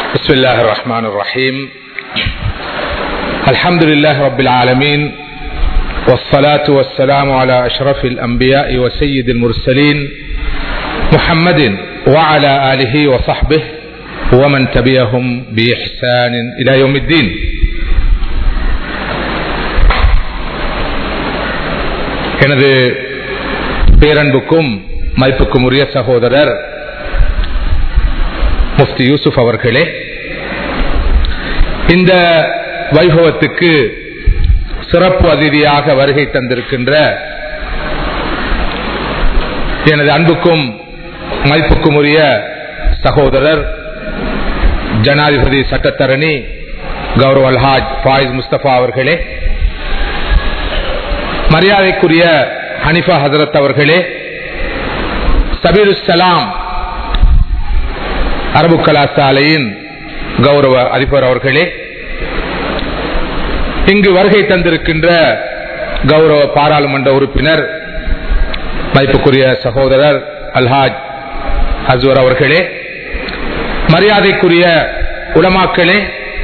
بسم الله الرحمن الرحيم الحمد لله رب العالمين والصلاة والسلام على أشرف الأنبياء وسيد المرسلين محمد وعلى آله وصحبه ومن تبعهم بإحسان إلى يوم الدين எனது பேரன்புக்கும் மதிப்புக்கும் உரிய சகோதரர் முஃப்தி யூசுப் அவர்களே இந்த வைபவத்துக்கு சிறப்பு அதிதியாக வருகை தந்திருக்கின்ற எனது அன்புக்கும் மதிப்புக்கும் உரிய சகோதரர் ஜனாதிபதி சட்டத்தரணி கௌரவ் அல்ஹாஜ் ஃபாயிஸ் முஸ்தபா அவர்களே மரியாதைக்குரிய ஹனிஃபா ஹசரத் அவர்களே சபீரு சலாம் அரபு கலாசாலையின் கௌரவ அதிபர் அவர்களே இங்கு வருகை தந்திருக்கின்ற கௌரவ பாராளுமன்ற உறுப்பினர் மதிப்புக்குரிய சகோதரர் அல்ஹாஜ் அஸ்வர் அவர்களே மரியாதைக்குரிய உலமாக்களே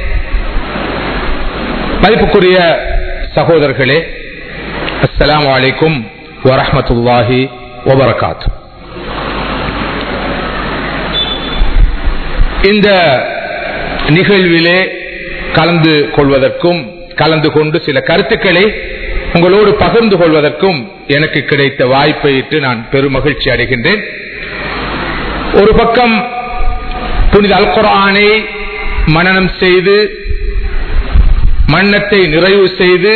மதிப்புக்குரிய சகோதரர்களே அஸ்லாம் வலைக்கும் வரமத்துல்லாஹி வபரகாத்து இந்த நிகழ்விலே கலந்து கொள்வதற்கும் கலந்து கொண்டு சில கருத்துக்களை உங்களோடு பகிர்ந்து கொள்வதற்கும் எனக்கு கிடைத்த வாய்ப்பை இட்டு நான் பெருமகிழ்ச்சி அடைகின்றேன் ஒரு பக்கம் புனித அல்குரானை மனநம் செய்து மன்னத்தை நிறைவு செய்து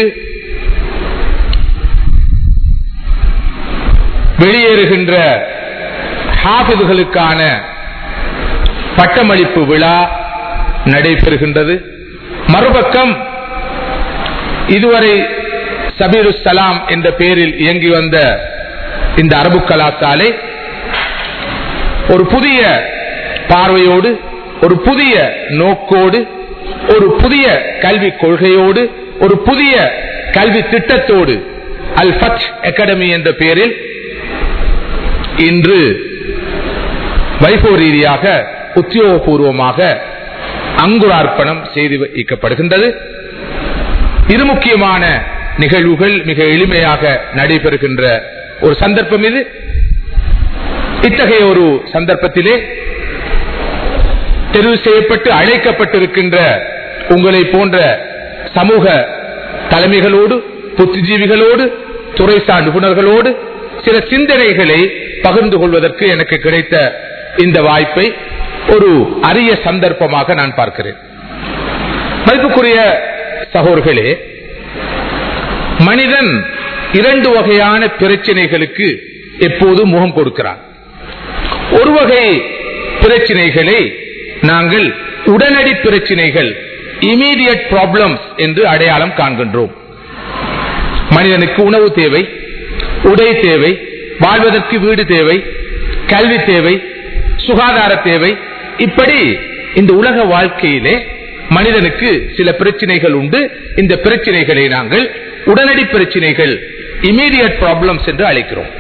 வெளியேறுகின்ற ஹாபிதுகளுக்கான பட்டமளிப்பு விழா நடைபெறுகின்றது மறுபக்கம் இதுவரை சபீரு சலாம் என்ற பெயரில் இயங்கி வந்த இந்த அரபு கலாசாலை ஒரு புதிய பார்வையோடு ஒரு புதிய நோக்கோடு ஒரு புதிய கல்விக் கொள்கையோடு ஒரு புதிய கல்வி திட்டத்தோடு அல் ஃபத் அகாடமி என்ற பெயரில் இன்று வைபவ ரீதியாக உத்தியோகபூர்வமாக அங்குரார்ப்பணம் செய்து வைக்கப்படுகின்றது இரு முக்கியமான நிகழ்வுகள் மிக எளிமையாக நடைபெறுகின்ற ஒரு சந்தர்ப்பம் இது இத்தகைய ஒரு சந்தர்ப்பத்திலே தெரிவு செய்யப்பட்டு அழைக்கப்பட்டிருக்கின்ற உங்களை போன்ற சமூக தலைமைகளோடு புத்திஜீவிகளோடு துறை சார் நிபுணர்களோடு சில சிந்தனைகளை பகிர்ந்து கொள்வதற்கு எனக்கு கிடைத்த இந்த வாய்ப்பை ஒரு அரிய சந்தர்ப்பமாக நான் பார்க்கிறேன் மதிப்புக்குரிய சகோர்களே மனிதன் இரண்டு வகையான பிரச்சனைகளுக்கு எப்போது முகம் கொடுக்கிறான் ஒரு வகை பிரச்சனைகளை நாங்கள் உடனடி பிரச்சனைகள் இமீடியட் ப்ராப்ளம்ஸ் என்று அடையாளம் காண்கின்றோம் மனிதனுக்கு உணவு தேவை உடை தேவை வாழ்வதற்கு வீடு தேவை கல்வி தேவை சுகாதார தேவை இப்படி இந்த உலக வாழ்க்கையிலே மனிதனுக்கு சில பிரச்சனைகள் உண்டு இந்த பிரச்சனைகளை நாங்கள் உடனடி பிரச்சனைகள் இமீடியட் ப்ராப்ளம்ஸ் என்று அழைக்கிறோம்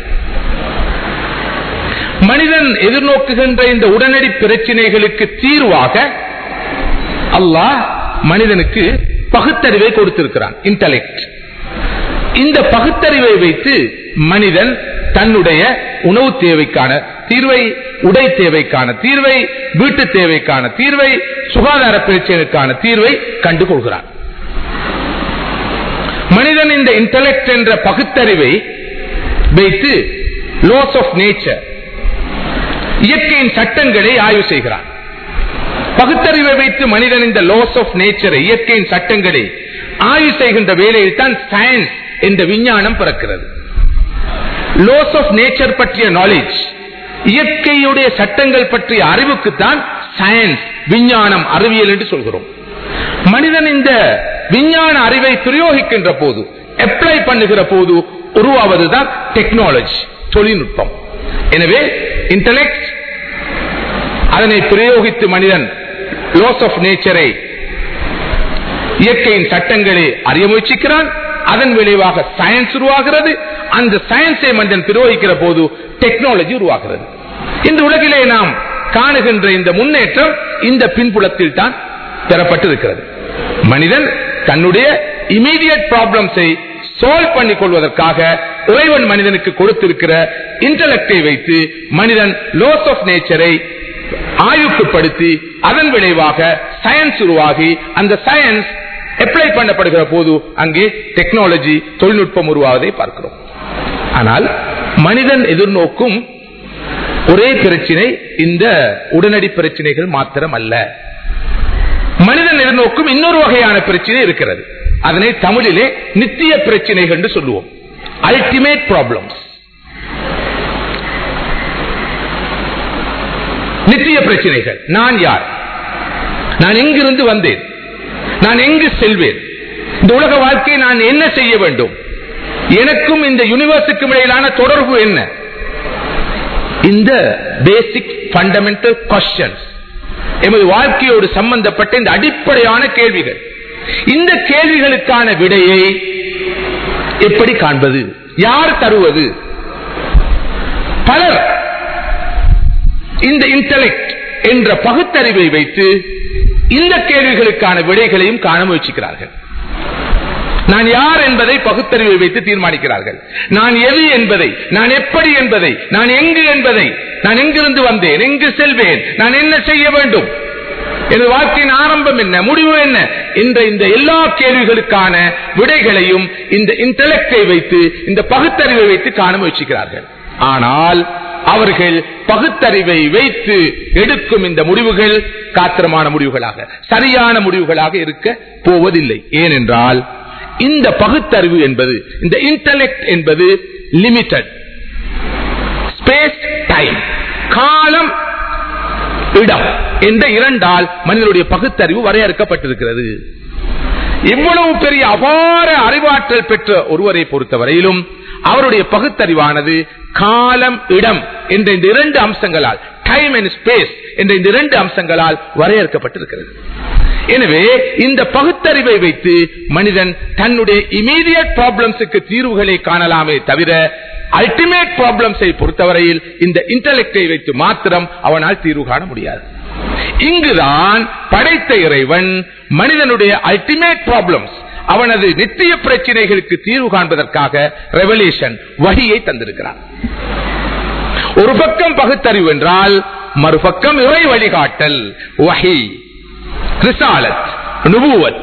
மனிதன் எதிர்நோக்குகின்ற இந்த உடனடி பிரச்சனைகளுக்கு தீர்வாக அல்லாஹ் மனிதனுக்கு பகுத்தறிவை கொடுத்திருக்கிறான் இன்டலெக்ட் இந்த பகுத்தறிவை வைத்து மனிதன் தன்னுடைய உணவு தேவைக்கான தீர்வை உடை தேவைக்கான தீர்வை வீட்டு தேவைக்கான தீர்வை சுகாதார பிரச்சனைக்கான தீர்வை கண்டுகொள்கிறான் மனிதன் இந்த இன்டலெக்ட் என்ற பகுத்தறிவை வைத்து லோஸ் ஆஃப் நேச்சர் இயற்கையின் சட்டங்களை ஆய்வு செய்கிறான் பகுத்தறிவை வைத்து மனிதன் இந்த லாஸ் ஆஃப் நேச்சரை இயற்கையின் சட்டங்களை ஆய்வு செய்கின்ற வேலையில் தான் சயின்ஸ் என்ற விஞ்ஞானம் பிறக்கிறது லாஸ் ஆஃப் நேச்சர் பற்றிய நாலேஜ் இயற்கையுடைய சட்டங்கள் பற்றிய அறிவுக்குத்தான் சயின்ஸ் விஞ்ஞானம் அறிவியல் என்று சொல்கிறோம் மனிதன் இந்த விஞ்ஞான அறிவை பிரயோகிக்கின்ற போது அப்ளை பண்ணுகிற போது உருவாவதுதான் டெக்னாலஜி தொழில்நுட்பம் எனவே இன்டலெக்ட் அதனை பிரயோகித்து மனிதன் லாஸ் ஆஃப் நேச்சரை இயற்கையின் சட்டங்களை அறிய முயற்சிக்கிறான் அதன் விளைவாக சயின்ஸ் உருவாகிறது அந்த சயின்ஸை மனிதன் பிரயோகிக்கிற போது டெக்னாலஜி உருவாகிறது இந்த உலகிலே நாம் காணுகின்ற இந்த முன்னேற்றம் இந்த பின்புலத்தில் தான் பெறப்பட்டிருக்கிறது மனிதன் தன்னுடைய இமீடியட் ப்ராப்ளம்ஸை சால்வ் பண்ணிக் கொள்வதற்காக இறைவன் மனிதனுக்கு கொடுத்திருக்கிற இன்டலெக்டை வைத்து மனிதன் லோஸ் ஆஃப் நேச்சரை ஆய்வுக்குப்படுத்தி அதன் விளைவாக சயின்ஸ் உருவாகி அந்த சயின்ஸ் அப்ளை பண்ணப்படுகிற போது அங்கே டெக்னாலஜி தொழில்நுட்பம் உருவாவதை பார்க்கிறோம் ஆனால் மனிதன் எதிர்நோக்கும் ஒரே பிரச்சினை இந்த உடனடி பிரச்சனைகள் மாத்திரம் அல்ல மனிதன் எதிர்நோக்கும் இன்னொரு வகையான பிரச்சனை இருக்கிறது அதனை தமிழிலே நித்திய பிரச்சனைகள் என்று சொல்லுவோம் அல்டிமேட் ப்ராப்ளம்ஸ் நித்திய பிரச்சனைகள் நான் யார் நான் எங்கிருந்து வந்தேன் நான் எங்கு செல்வேன் இந்த உலக வாழ்க்கை நான் என்ன செய்ய வேண்டும் எனக்கும் இந்த யூனிவர்ஸுக்கும் இடையிலான தொடர்பு என்ன இந்த பேசிக் ஃபண்டமெண்டல் கொஸ்டின்ஸ் எமது வாழ்க்கையோடு சம்பந்தப்பட்ட இந்த அடிப்படையான கேள்விகள் இந்த கேள்விகளுக்கான விடையை எப்படி காண்பது யார் தருவது பலர் இந்த இன்டலெக்ட் என்ற பகுத்தறிவை வைத்து இந்த கேள்விகளுக்கான விடைகளையும் காண முயற்சிக்கிறார்கள் நான் யார் என்பதை பகுத்தறிவை வைத்து தீர்மானிக்கிறார்கள் நான் எது என்பதை நான் எப்படி என்பதை நான் எங்கு என்பதை நான் எங்கிருந்து வந்தேன் எங்கு செல்வேன் நான் என்ன செய்ய வேண்டும் எனது வாழ்க்கையின் ஆரம்பம் என்ன முடிவு என்ன என்ற இந்த எல்லா கேள்விகளுக்கான விடைகளையும் இந்த இன்டலெக்டை வைத்து இந்த பகுத்தறிவை வைத்து காண முயற்சிக்கிறார்கள் ஆனால் அவர்கள் பகுத்தறிவை வைத்து எடுக்கும் இந்த முடிவுகள் காத்திரமான முடிவுகளாக சரியான முடிவுகளாக இருக்க போவதில்லை ஏனென்றால் இந்த பகுத்தறிவு என்பது இந்த இன்டலெக்ட் என்பது லிமிட்டட் ஸ்பேஸ் டைம் காலம் இடம் என்ற இரண்டால் மனிதனுடைய பகுத்தறிவு வரையறுக்கப்பட்டிருக்கிறது இவ்வளவு பெரிய அபார அறிவாற்றல் பெற்ற ஒருவரை பொறுத்தவரையிலும் அவருடைய பகுத்தறிவானது காலம் இடம் என்ற இந்த இரண்டு அம்சங்களால் டைம் அண்ட் ஸ்பேஸ் என்ற இந்த இரண்டு அம்சங்களால் வரையறுக்கப்பட்டிருக்கிறது எனவே இந்த பகுத்தறிவை வைத்து மனிதன் தன்னுடைய இமீடியட் ப்ராப்ளம்ஸுக்கு தீர்வுகளை காணலாமே தவிர அல்டிமேட் ப்ராப்ளம்ஸை பொறுத்தவரையில் இந்த இன்டலெக்டை வைத்து மாத்திரம் அவனால் தீர்வு காண முடியாது இங்குதான் படைத்த இறைவன் மனிதனுடைய அல்டிமேட் ப்ராப்ளம்ஸ் அவனது நித்திய பிரச்சனைகளுக்கு தீர்வு காண்பதற்காக ரெவல்யூஷன் வழியை தந்திருக்கிறான் ஒரு பக்கம் பகுத்தறிவு என்றால் மறுபக்கம் இறை வழிகாட்டல் வகை ரிசாலத் நுபுவத்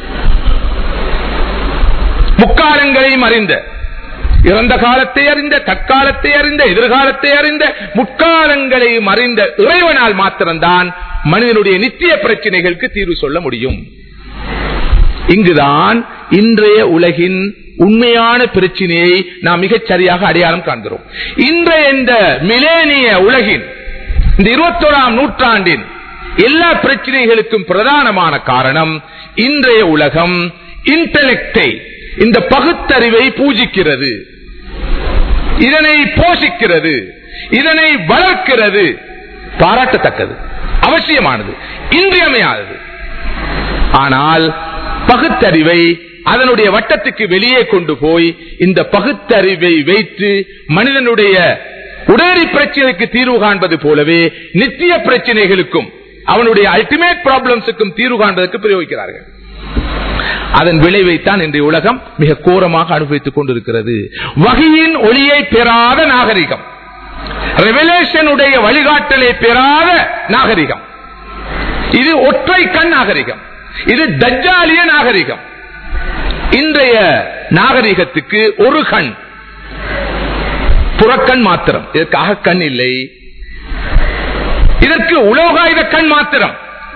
முக்காலங்களையும் அறிந்த இறந்த காலத்தை அறிந்த தற்காலத்தை அறிந்த எதிர்காலத்தை அறிந்த முற்காலங்களையும் அறிந்த இறைவனால் மாத்திரம்தான் மனிதனுடைய நித்திய பிரச்சனைகளுக்கு தீர்வு சொல்ல முடியும் இங்குதான் இன்றைய உலகின் உண்மையான பிரச்சனையை நாம் மிகச் சரியாக அடையாளம் காண்கிறோம் இன்றைய இந்த மிலேனிய உலகின் இந்த இருபத்தோராம் நூற்றாண்டின் எல்லா பிரச்சனைகளுக்கும் பிரதானமான காரணம் இன்றைய உலகம் இன்டலெக்டை இந்த பகுத்தறிவை பூஜிக்கிறது இதனை போஷிக்கிறது இதனை வளர்க்கிறது பாராட்டத்தக்கது அவசியமானது இன்றியமையாதது ஆனால் பகுத்தறிவை அதனுடைய வட்டத்துக்கு வெளியே கொண்டு போய் இந்த பகுத்தறிவை வைத்து மனிதனுடைய உடனடி பிரச்சனைக்கு தீர்வு காண்பது போலவே நித்திய பிரச்சனைகளுக்கும் அவனுடைய அல்டிமேட் ப்ராப்ளம்ஸுக்கும் தீர்வு காண்பதற்கு பிரயோகிக்கிறார்கள் அதன் விளைவைத்தான் இன்றைய உலகம் மிக கோரமாக அனுபவித்துக் கொண்டிருக்கிறது வகையின் ஒளியை பெறாத நாகரிகம் ரெவலேஷனுடைய வழிகாட்டலை பெறாத நாகரிகம் இது ஒற்றை கண் நாகரிகம் இது தஜ்ஜாலிய நாகரிகம் இன்றைய நாகரிகத்துக்கு ஒரு கண் புறக்கண் மாத்திரம் இதற்காக கண் இல்லை இதற்கு உலோகாயுத கண் மாத்திரம்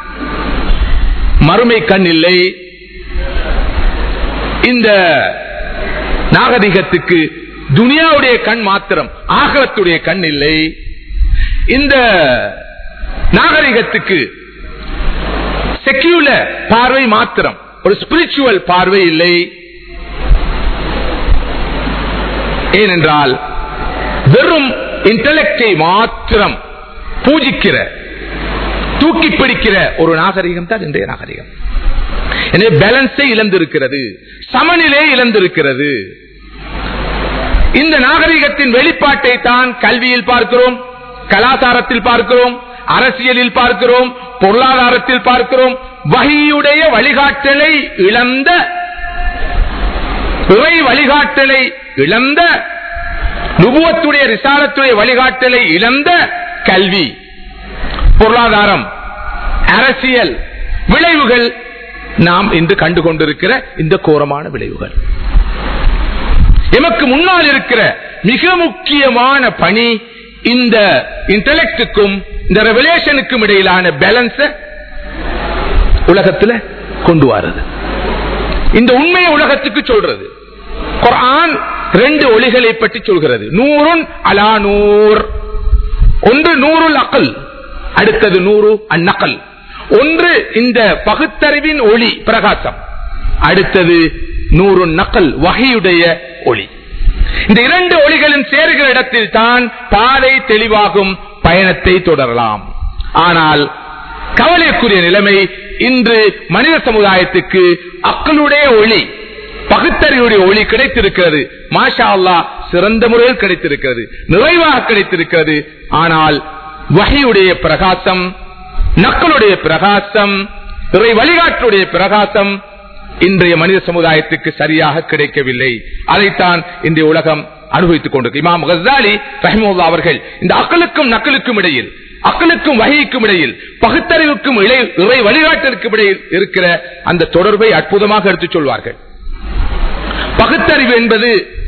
மறுமை கண் இல்லை இந்த நாகரிகத்துக்கு துனியாவுடைய கண் மாத்திரம் ஆகலத்துடைய கண் இல்லை இந்த நாகரிகத்துக்கு செக்யூலர் பார்வை மாத்திரம் ஒரு ஸ்பிரிச்சுவல் பார்வை இல்லை ஏனென்றால் வெறும் இன்டலெக்டை மாத்திரம் பூஜிக்கிற தூக்கி பிடிக்கிற ஒரு நாகரிகம் தான் இன்றைய நாகரிகம் எனவே பேலன்ஸை இழந்திருக்கிறது சமநிலை இழந்திருக்கிறது இந்த நாகரிகத்தின் வெளிப்பாட்டை தான் கல்வியில் பார்க்கிறோம் கலாச்சாரத்தில் பார்க்கிறோம் அரசியலில் பார்க்கிறோம் பொருளாதாரத்தில் பார்க்கிறோம் வகையுடைய வழிகாட்டலை இழந்த இறை வழிகாட்டலை இழந்த நுபுவத்துடைய ரிசாலத்துடைய வழிகாட்டலை இழந்த கல்வி பொருளாதாரம் அரசியல் விளைவுகள் நாம் இன்று கண்டு கொண்டிருக்கிற இந்த கோரமான விளைவுகள் எமக்கு முன்னால் இருக்கிற மிக முக்கியமான பணி இந்த இன்டலெக்டுக்கும் இந்த ரெவலேஷனுக்கும் இடையிலான பேலன்ஸ உலகத்தில் கொண்டு வரது இந்த உண்மையை உலகத்துக்கு சொல்றது குர்ஆன் ரெண்டு ஒளிகளை பற்றி சொல்கிறது நூறுன் அலா நூர் ஒன்று நூறுல் அக்கல் அடுத்தது நூறு அந்நக்கல் ஒன்று இந்த பகுத்தறிவின் ஒளி பிரகாசம் அடுத்தது நூறு நக்கல் வகையுடைய ஒளி இந்த இரண்டு ஒளிகளும் சேருகிற இடத்தில் தான் பாதை தெளிவாகும் பயணத்தை தொடரலாம் ஆனால் கவலைக்குரிய நிலைமை இன்று மனித சமுதாயத்துக்கு அக்களுடைய ஒளி பகுத்தறிவுடைய ஒளி கிடைத்திருக்கிறது மாஷா அல்லா சிறந்த முறையில் கிடைத்திருக்கிறது நிறைவாக கிடைத்திருக்கிறது ஆனால் வகையுடைய பிரகாசம் நக்களுடைய பிரகாசம் இறை வழிகாட்டுடைய பிரகாசம் இன்றைய மனித சமுதாயத்துக்கு சரியாக கிடைக்கவில்லை அதைத்தான் இன்றைய உலகம் அனுபவித்துக் கொண்டிருக்கு இமாம் கசாலி ரஹிமுல்லா அவர்கள் இந்த அக்களுக்கும் நக்களுக்கும் இடையில் அக்களுக்கும் வகைக்கும் இடையில் பகுத்தறிவுக்கும் இறை வழிகாட்டலுக்கும் இடையில் இருக்கிற அந்த தொடர்பை அற்புதமாக எடுத்துச் சொல்வார்கள் பகுத்தறிவு என்பது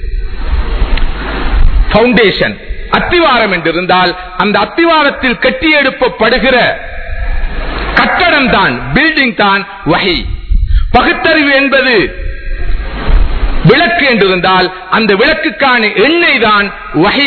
பவுண்டேஷன் அத்திவாரம் என்றிருந்தால் அந்த அத்திவாரத்தில் கட்டி எழுப்பப்படுகிற கட்டடம் தான் பில்டிங் தான் வகை பகுத்தறிவு என்பது விளக்கு என்றிருந்தால் அந்த விளக்குக்கான எண்ணெய் தான் வகை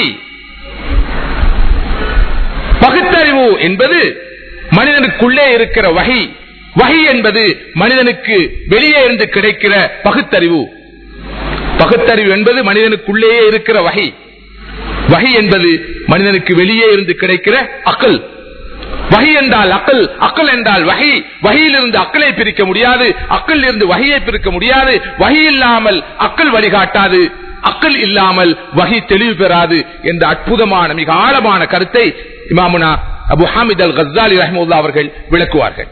பகுத்தறிவு என்பது மனிதனுக்குள்ளே இருக்கிற வகை வகை என்பது மனிதனுக்கு வெளியே இருந்து கிடைக்கிற பகுத்தறிவு பகுத்தறிவு என்பது மனிதனுக்குள்ளேயே இருக்கிற வகை வகை என்பது மனிதனுக்கு வெளியே இருந்து கிடைக்கிற அக்கல் வகை என்றால் அக்கல் அக்கல் என்றால் வகை வகையிலிருந்து அக்கலை பிரிக்க முடியாது அக்கல் இருந்து வகையை பிரிக்க முடியாது வகை இல்லாமல் அக்கல் வழிகாட்டாது அக்கல் இல்லாமல் வகை தெளிவு பெறாது என்ற அற்புதமான மிக ஆழமான கருத்தை இமாமுனா அபு ஹாமித் அல் கசாலி ரஹமுல்லா அவர்கள் விளக்குவார்கள்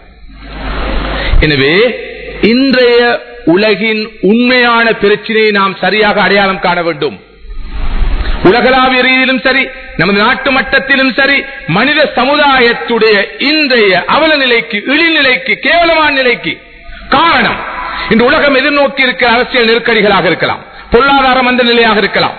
எனவே இன்றைய உலகின் உண்மையான பிரச்சனையை நாம் சரியாக அடையாளம் காண வேண்டும் உலகளாவிய ரீதியிலும் சரி நமது நாட்டு மட்டத்திலும் சரி மனித சமுதாயத்துடைய இன்றைய அவல நிலைக்கு இழிநிலைக்கு கேவலமான நிலைக்கு காரணம் இன்று உலகம் எதிர்நோக்கி இருக்கிற அரசியல் நெருக்கடிகளாக இருக்கலாம் பொருளாதார மந்த நிலையாக இருக்கலாம்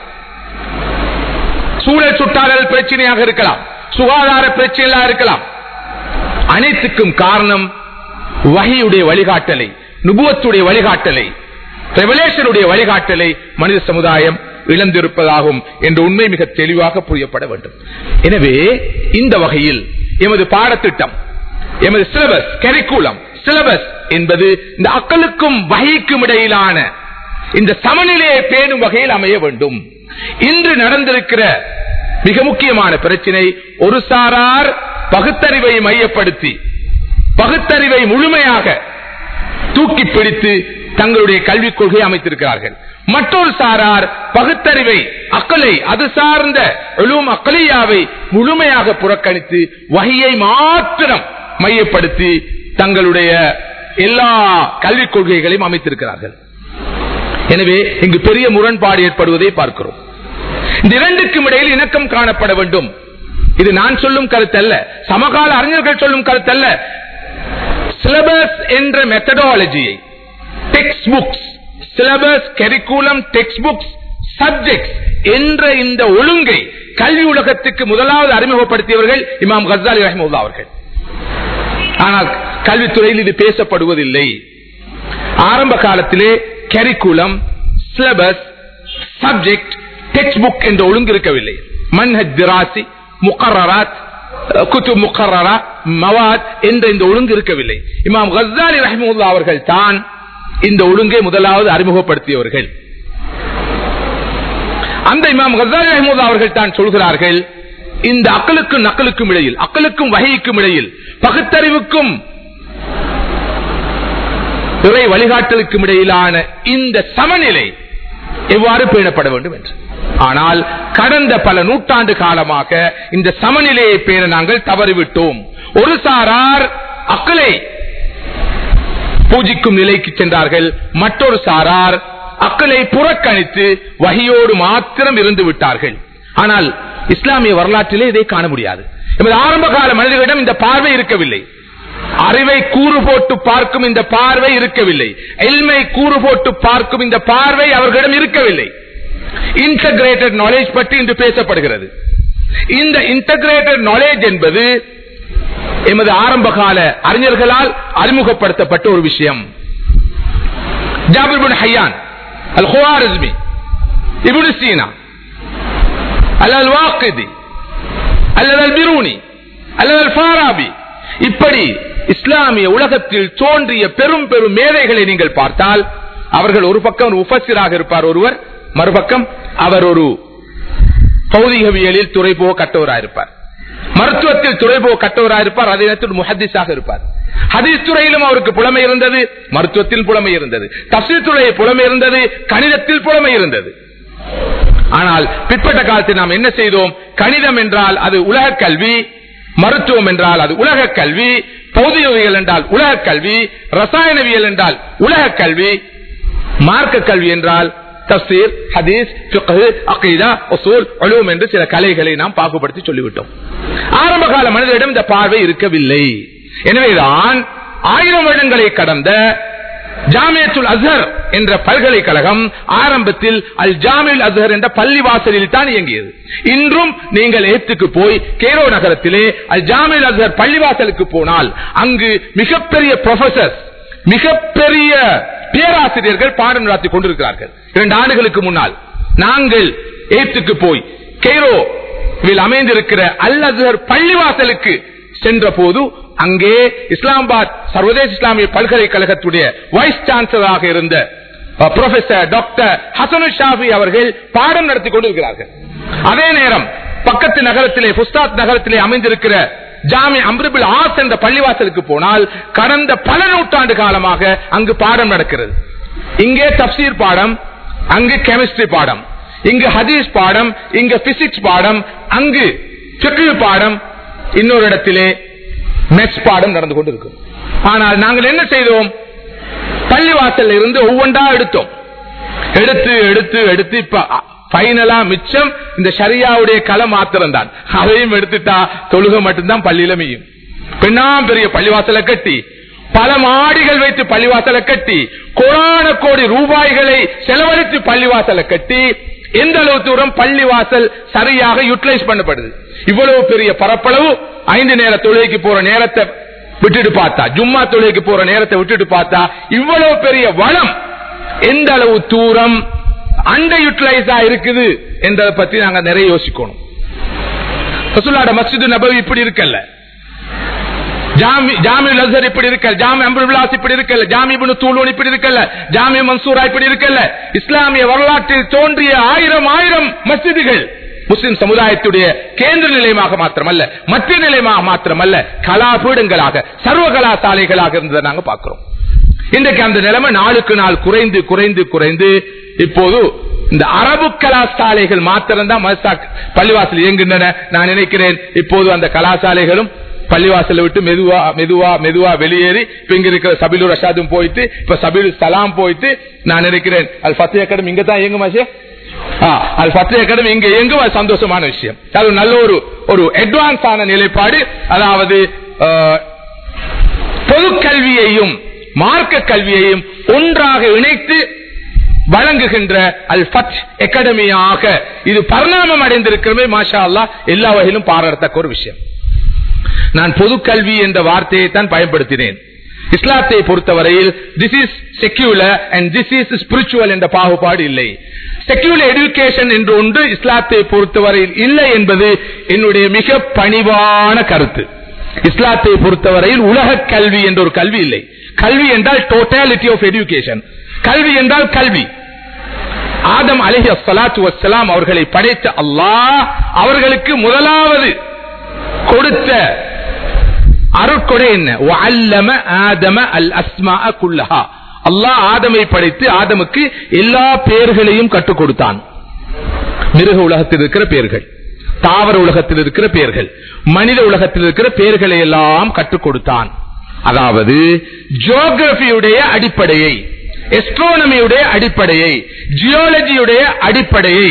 சூழல் சுட்டாளல் பிரச்சனையாக இருக்கலாம் சுகாதார பிரச்சனையாக இருக்கலாம் அனைத்துக்கும் காரணம் வகையுடைய வழிகாட்டலை நுபுவத்துடைய வழிகாட்டலை ரெவலேஷனுடைய வழிகாட்டலை மனித சமுதாயம் இழந்திருப்பதாகும் என்ற உண்மை மிக தெளிவாக புரியப்பட வேண்டும் எனவே இந்த வகையில் எமது பாடத்திட்டம் எமது சிலபஸ் கரிக்குலம் சிலபஸ் என்பது இந்த அக்களுக்கும் வகைக்கும் இடையிலான இந்த சமநிலையை பேணும் வகையில் அமைய வேண்டும் இன்று நடந்திருக்கிற மிக முக்கியமான பிரச்சனை ஒரு சாரார் பகுத்தறிவை மையப்படுத்தி பகுத்தறிவை முழுமையாக தூக்கி பிடித்து தங்களுடைய கல்விக் கொள்கையை அமைத்திருக்கிறார்கள் மற்றொரு சாரார் பகுத்தறிவை அக்கலை அது சார்ந்த எழும் அக்கலியாவை முழுமையாக புறக்கணித்து வகையை மாத்திரம் மையப்படுத்தி தங்களுடைய எல்லா கல்விக் கொள்கைகளையும் அமைத்திருக்கிறார்கள் எனவே இங்கு பெரிய முரண்பாடு ஏற்படுவதை பார்க்கிறோம் இந்த இரண்டுக்கும் இடையில் இணக்கம் காணப்பட வேண்டும் இது நான் சொல்லும் கருத்தல்ல சமகால அறிஞர்கள் சொல்லும் கருத்தல்ல சிலபஸ் என்ற மெத்தடாலஜியை text books syllabus curriculum text books subject என்ற இந்த ஒழுங்கை கல்வி உலகத்துக்கு முதலாவது அறிமுகப்படுத்தியவர்கள் இமாம் கசாலி ரஹமுல்லா அவர்கள் ஆனால் கல்வித்துறையில் இது பேசப்படுவதில்லை ஆரம்ப காலத்திலே curriculum syllabus subject text book என்ற ஒழுங்கு இருக்கவில்லை மன்ஹஜ் திராசி முகராத் குத்து முகரா மவாத் என்ற இந்த ஒழுங்கு இருக்கவில்லை இமாம் கசாலி ரஹமுல்லா அவர்கள் தான் இந்த ஒழுங்கை முதலாவது அறிமுகப்படுத்தியவர்கள் அந்த இமாம் கசாலி ரஹமுல்லா அவர்கள் தான் சொல்கிறார்கள் இந்த அக்களுக்கும் நக்களுக்கும் இடையில் அக்களுக்கும் வகைக்கும் இடையில் பகுத்தறிவுக்கும் துறை வழிகாட்டலுக்கும் இடையிலான இந்த சமநிலை எவ்வாறு பேணப்பட வேண்டும் என்று ஆனால் கடந்த பல நூற்றாண்டு காலமாக இந்த சமநிலையை பேர நாங்கள் தவறிவிட்டோம் ஒரு சாரார் அக்களை பூஜிக்கும் நிலைக்கு சென்றார்கள் மற்றொரு சாரார் அக்களை புறக்கணித்து வகையோடு மாத்திரம் இருந்து விட்டார்கள் ஆனால் இஸ்லாமிய வரலாற்றிலே இதை காண முடியாது எமது ஆரம்ப கால மனிதர்களிடம் இந்த பார்வை இருக்கவில்லை அறிவை கூறு போட்டு பார்க்கும் இந்த பார்வை இருக்கவில்லை எல்மை கூறு போட்டு பார்க்கும் இந்த பார்வை அவர்களிடம் இருக்கவில்லை இன்டகிரேட்டட் நாலேஜ் பற்றி இன்று பேசப்படுகிறது இந்த இன்டகிரேட்டட் நாலேஜ் என்பது எமது ஆரம்ப கால அறிஞர்களால் அறிமுகப்படுத்தப்பட்ட ஒரு விஷயம் ஜாபிர் பின் ஹையான் அல் ஹுவாரிஸ்மி இப்னு சீனா அல்லது அல் வாக்கிதி அல்லது அல் பிரூனி அல்லது அல் ஃபாராபி இப்படி இஸ்லாமிய உலகத்தில் தோன்றிய பெரும் பெரும் மேதைகளை நீங்கள் பார்த்தால் அவர்கள் ஒரு பக்கம் ஒரு உபசிராக இருப்பார் ஒருவர் மறுபக்கம் அவர் ஒரு பௌதிகவியலில் துறைபோக கட்டவராயிருப்பார் மருத்துவத்தில் துறைபோக கட்டவராயிருப்பார் அதே நேரத்தில் முஹத்திஸாக இருப்பார் ஹதீஸ் துறையிலும் அவருக்கு புலமை இருந்தது மருத்துவத்தில் புலமை இருந்தது தப்சீர் துறையில் புலமை இருந்தது கணிதத்தில் புலமை இருந்தது ஆனால் பிற்பட்ட காலத்தில் நாம் என்ன செய்தோம் கணிதம் என்றால் அது உலக கல்வி மருத்துவம் என்றால் அது உலக கல்வி பௌதிகவியல் என்றால் உலக கல்வி ரசாயனவியல் என்றால் உலக கல்வி மார்க்க கல்வி என்றால் தப்சீர் ஹதீஸ் அகீதா ஒசூல் ஒழுவும் என்று சில கலைகளை நாம் பாகுபடுத்தி சொல்லிவிட்டோம் ஆரம்ப கால மனிதரிடம் இந்த பார்வை இருக்கவில்லை எனவேதான் ஆயிரம் வருடங்களை கடந்த ஜாமியத்துல் அசர் என்ற பல்கலைக்கழகம் ஆரம்பத்தில் அல் ஜாமில் அசர் என்ற பள்ளிவாசலில் தான் இயங்கியது இன்றும் நீங்கள் ஏத்துக்கு போய் கேரோ நகரத்திலே அல் ஜாமில் அசர் பள்ளிவாசலுக்கு போனால் அங்கு மிகப்பெரிய ப்ரொஃபசர் மிகப்பெரிய பேராசிரியர்கள் பாடம் நடத்தி கொண்டிருக்கிறார்கள் இரண்டு ஆண்டுகளுக்கு முன்னால் நாங்கள் ஏத்துக்கு போய் கெய்ரோவில் அமைந்திருக்கிற அல் அசர் பள்ளிவாசலுக்கு சென்ற போது அங்கே இஸ்லாமாபாத் சர்வதேச இஸ்லாமிய பல்கலைக்கழகத்துடைய வைஸ் சான்சலராக இருந்த ப்ரொஃபசர் டாக்டர் ஹசனு ஷாஃபி அவர்கள் பாடம் நடத்தி கொண்டிருக்கிறார்கள் அதே நேரம் பக்கத்து நகரத்திலே புஸ்தாத் நகரத்திலே அமைந்திருக்கிற ஜாமி அம்ருபில் ஆஸ் என்ற பள்ளிவாசலுக்கு போனால் கடந்த பல நூற்றாண்டு காலமாக அங்கு பாடம் நடக்கிறது இங்கே தப்சீர் பாடம் அங்கு கெமிஸ்ட்ரி பாடம் இங்கு ஹதீஸ் பாடம் இங்கு பிசிக்ஸ் பாடம் அங்கு சுற்று பாடம் இன்னொரு இடத்திலே மெட்ஸ் பாடம் நடந்து கொண்டிருக்கும் ஆனால் நாங்கள் என்ன செய்தோம் பள்ளிவாசல் இருந்து ஒவ்வொன்றா எடுத்தோம் எடுத்து எடுத்து எடுத்து இப்ப பைனலா மிச்சம் இந்த ஷரியாவுடைய களம் மாத்திரம் தான் அதையும் எடுத்துட்டா தொழுக மட்டும்தான் பள்ளியில மெய்யும் பெண்ணாம் பெரிய பள்ளிவாசலை கட்டி பல மாடிகள் வைத்து பள்ளிவாசலை கட்டி கோடான கோடி ரூபாய்களை செலவழித்து பள்ளிவாசலை கட்டி எந்த அளவு தூரம் பள்ளிவாசல் சரியாக யூட்டிலைஸ் பண்ணப்படுது இவ்வளவு பெரிய பரப்பளவு ஐந்து நேர தொழுகைக்கு போற நேரத்தை விட்டுட்டு பார்த்தா ஜும்மா தொழுகைக்கு போற நேரத்தை விட்டுட்டு பார்த்தா இவ்வளவு பெரிய வளம் எந்த அளவு தூரம் அண்டர் யூட்டிலைஸா இருக்குது என்றதை பத்தி நாங்க நிறைய யோசிக்கணும் ரசூலுல்லாஹி மஸ்ஜிது நபவி இப்படி இருக்கல்ல ஜாமி ஜாமி லசர் இப்படி இருக்கல ஜாமி அம்புல்லாஸ் இப்படி இருக்கல ஜாமி இப்னு தூலூன் இப்படி இருக்கல ஜாமி மன்சூரா இப்படி இருக்கல இஸ்லாமிய வரலாற்றில் தோன்றிய ஆயிரம் ஆயிரம் மஸ்ஜிதுகள் முஸ்லிம் சமுதாயத்துடைய கேந்திர நிலையமாக மாத்திரமல்ல மத்திய நிலையமாக மாத்திரமல்ல கலாபீடங்களாக சர்வ கலாசாலைகளாக இருந்ததை நாங்க பார்க்கிறோம் இன்றைக்கு அந்த நிலைமை நாளுக்கு நாள் குறைந்து குறைந்து குறைந்து இப்போது இந்த அரபு கலாசாலைகள் மாத்திரம்தான் மதசா பள்ளிவாசல் இயங்குகின்றன நான் நினைக்கிறேன் இப்போது அந்த கலாசாலைகளும் பள்ளிவாசல விட்டு மெதுவா மெதுவா மெதுவா வெளியேறி இப்ப இங்க இருக்கிற சபிலு ரஷாதும் போயிட்டு இப்ப சபிலு சலாம் போயிட்டு நான் நினைக்கிறேன் அல் ஃபத்தே அகாடமி இங்க தான் இயங்குமா சார் அல் ஃபத்தே அகாடமி இங்க இயங்கும் அது சந்தோஷமான விஷயம் அது ஒரு நல்ல ஒரு ஒரு அட்வான்ஸ் ஆன நிலைப்பாடு அதாவது பொது கல்வியையும் மார்க்க கல்வியையும் ஒன்றாக இணைத்து வழங்குகின்ற அல் ஃபத் அகாடமியாக இது பரிணாமம் அடைந்திருக்கிறமே மாஷா அல்லா எல்லா வகையிலும் பாராட்டத்தக்க ஒரு விஷயம் நான் பொது கல்வி என்ற வார்த்தையை தான் பயன்படுத்தினேன் இஸ்லாத்தை பொறுத்தவரையில் this is secular and this is spiritual என்ற பாகுபாடு இல்லை செக்யூலர் எடுக்கேஷன் என்று ஒன்று இஸ்லாத்தை பொறுத்தவரையில் இல்லை என்பது என்னுடைய மிக பணிவான கருத்து இஸ்லாத்தை பொறுத்தவரையில் உலக கல்வி என்ற ஒரு கல்வி இல்லை கல்வி என்றால் டோட்டாலிட்டி ஆஃப் எஜுகேஷன் கல்வி என்றால் கல்வி ஆதம் அலஹி அஸ்லாத்து வசலாம் அவர்களை படைத்த அல்லாஹ் அவர்களுக்கு முதலாவது கொடுத்த அருட்கொடை என்ன வஅல்லம ஆதம அல் அஸ்மா குல்லஹா அல்லாஹ் ஆதமை படைத்து ஆதமுக்கு எல்லா பெயர்களையும் கற்றுக் கொடுத்தான் மிருக உலகத்தில் இருக்கிற பெயர்கள் தாவர உலகத்தில் இருக்கிற பெயர்கள் மனித உலகத்தில் இருக்கிற பெயர்களை எல்லாம் கற்றுக் கொடுத்தான் அதாவது ஜியோகிரபியுடைய அடிப்படையை எஸ்ட்ரோனமியுடைய அடிப்படையை ஜியாலஜியுடைய அடிப்படையை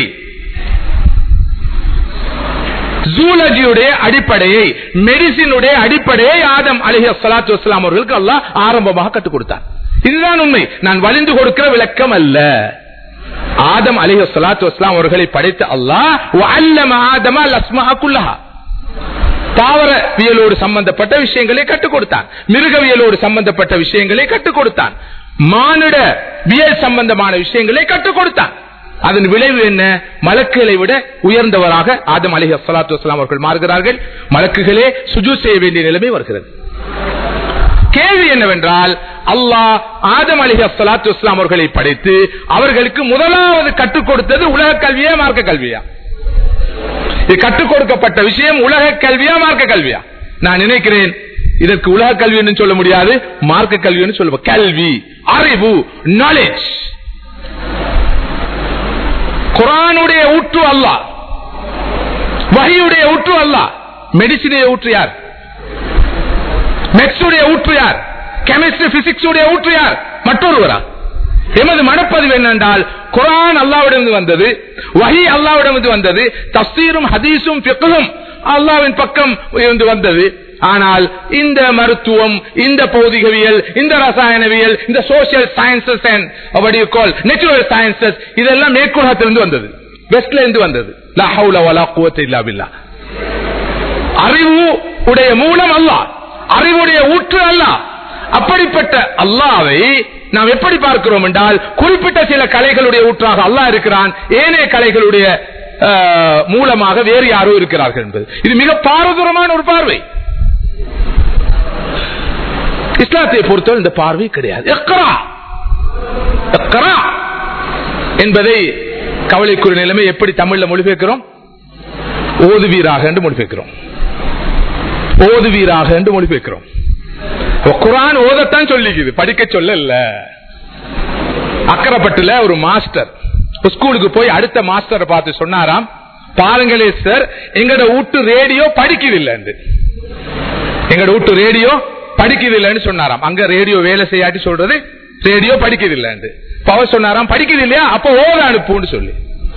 ஜூலஜியுடைய அடிப்படையை மெடிசினுடைய அடிப்படையை ஆதம் அலிஹி சலாத்து வஸ்லாம் அவர்களுக்கு அல்லாஹ் ஆரம்பமாக கற்றுக் கொடுத்தார் இதுதான் உண்மை நான் வலிந்து கொடுக்கிற விளக்கம் அல்ல ஆதம் அலிஹி சலாத்து வஸ்லாம் அவர்களை படைத்த அல்லாஹ் வஅல்லம ஆதம அஸ்மா குல்லஹா தாவரவியலோடு சம்பந்தப்பட்ட விஷயங்களை கற்றுக் கொடுத்தான் மிருகவியலோடு சம்பந்தப்பட்ட விஷயங்களை கற்றுக் கொடுத்தான் மானிட வியல் சம்பந்தமான விஷயங்களை கற்றுக் கொடுத்தான் அதன் விளைவு என்ன மலக்குகளை விட உயர்ந்தவராக ஆதம் அலி அஸ்லாத்து வஸ்லாம் அவர்கள் மாறுகிறார்கள் மலக்குகளே சுஜு செய்ய வேண்டிய நிலைமை வருகிறது கேள்வி என்னவென்றால் அல்லாஹ் ஆதம் அலி அஸ்லாத்து வஸ்லாம் அவர்களை படைத்து அவர்களுக்கு முதலாவது கற்றுக் கொடுத்தது உலக கல்வியா மார்க்க கல்வியா இது கற்றுக் கொடுக்கப்பட்ட விஷயம் உலக கல்வியா மார்க்க கல்வியா நான் நினைக்கிறேன் இதற்கு உலக கல்வி என்று சொல்ல முடியாது மார்க்க கல்வி என்று சொல்லுவோம் கல்வி அறிவு நாலேஜ் குரானுடைய ஊற்று அல்ல வகையுடைய ஊற்று அல்ல மெடிசினுடைய ஊற்று யார் மெக்ஸுடைய ஊற்று யார் கெமிஸ்ட்ரி பிசிக்ஸ் உடைய ஊற்று யார் மற்றொருவரா எமது மனப்பதிவு என்னென்றால் குரான் அல்லாவிடம் வந்தது வஹி அல்லாவிடம் வந்தது தஸ்தீரும் ஹதீஸும் பிக்கும் அல்லாவின் பக்கம் இருந்து வந்தது ஆனால் இந்த மருத்துவம் இந்த பௌதிகவியல் இந்த ரசாயனவியல் இந்த social sciences and natural sciences இதெல்லாம் மேற்குலகத்திலிருந்து வந்தது வெஸ்ட்ல இருந்து வந்தது அறிவு உடைய மூலம் அல்ல அறிவுடைய ஊற்று அல்ல அப்படிப்பட்ட அல்லாவை நாம் எப்படி பார்க்கிறோம் என்றால் குறிப்பிட்ட சில கலைகளுடைய ஊற்றாக அல்லாஹ் இருக்கிறான் ஏனைய கலைகளுடைய மூலமாக வேறு யாரோ இருக்கிறார்கள் என்பது இது மிக பாரதூரமான ஒரு பார்வை இஸ்லாத்தை பொறுத்தவரை இந்த பார்வை கிடையாது என்பதை கவலைக்குரிய நிலைமை எப்படி தமிழ்ல மொழிபெயர்க்கிறோம் ஓதுவீராக என்று மொழிபெயர்க்கிறோம் ஓதுவீராக என்று மொழிபெயர்க்கிறோம் குரான் ஓதத்தான் சொல்லிக்குது படிக்க சொல்ல இல்ல அக்கரப்பட்டுல ஒரு மாஸ்டர் ஸ்கூலுக்கு போய் அடுத்த மாஸ்டரை பார்த்து சொன்னாராம் பாருங்களே சார் எங்கட வீட்டு ரேடியோ படிக்குது இல்ல எங்கட வீட்டு ரேடியோ படிக்குது இல்லன்னு சொன்னாராம் அங்க ரேடியோ வேலை செய்யாட்டி சொல்றது ரேடியோ படிக்குது இல்லன்னு பவர் சொன்னாராம் படிக்குது இல்லையா அப்ப ஓத அனுப்புன்னு சொல்லி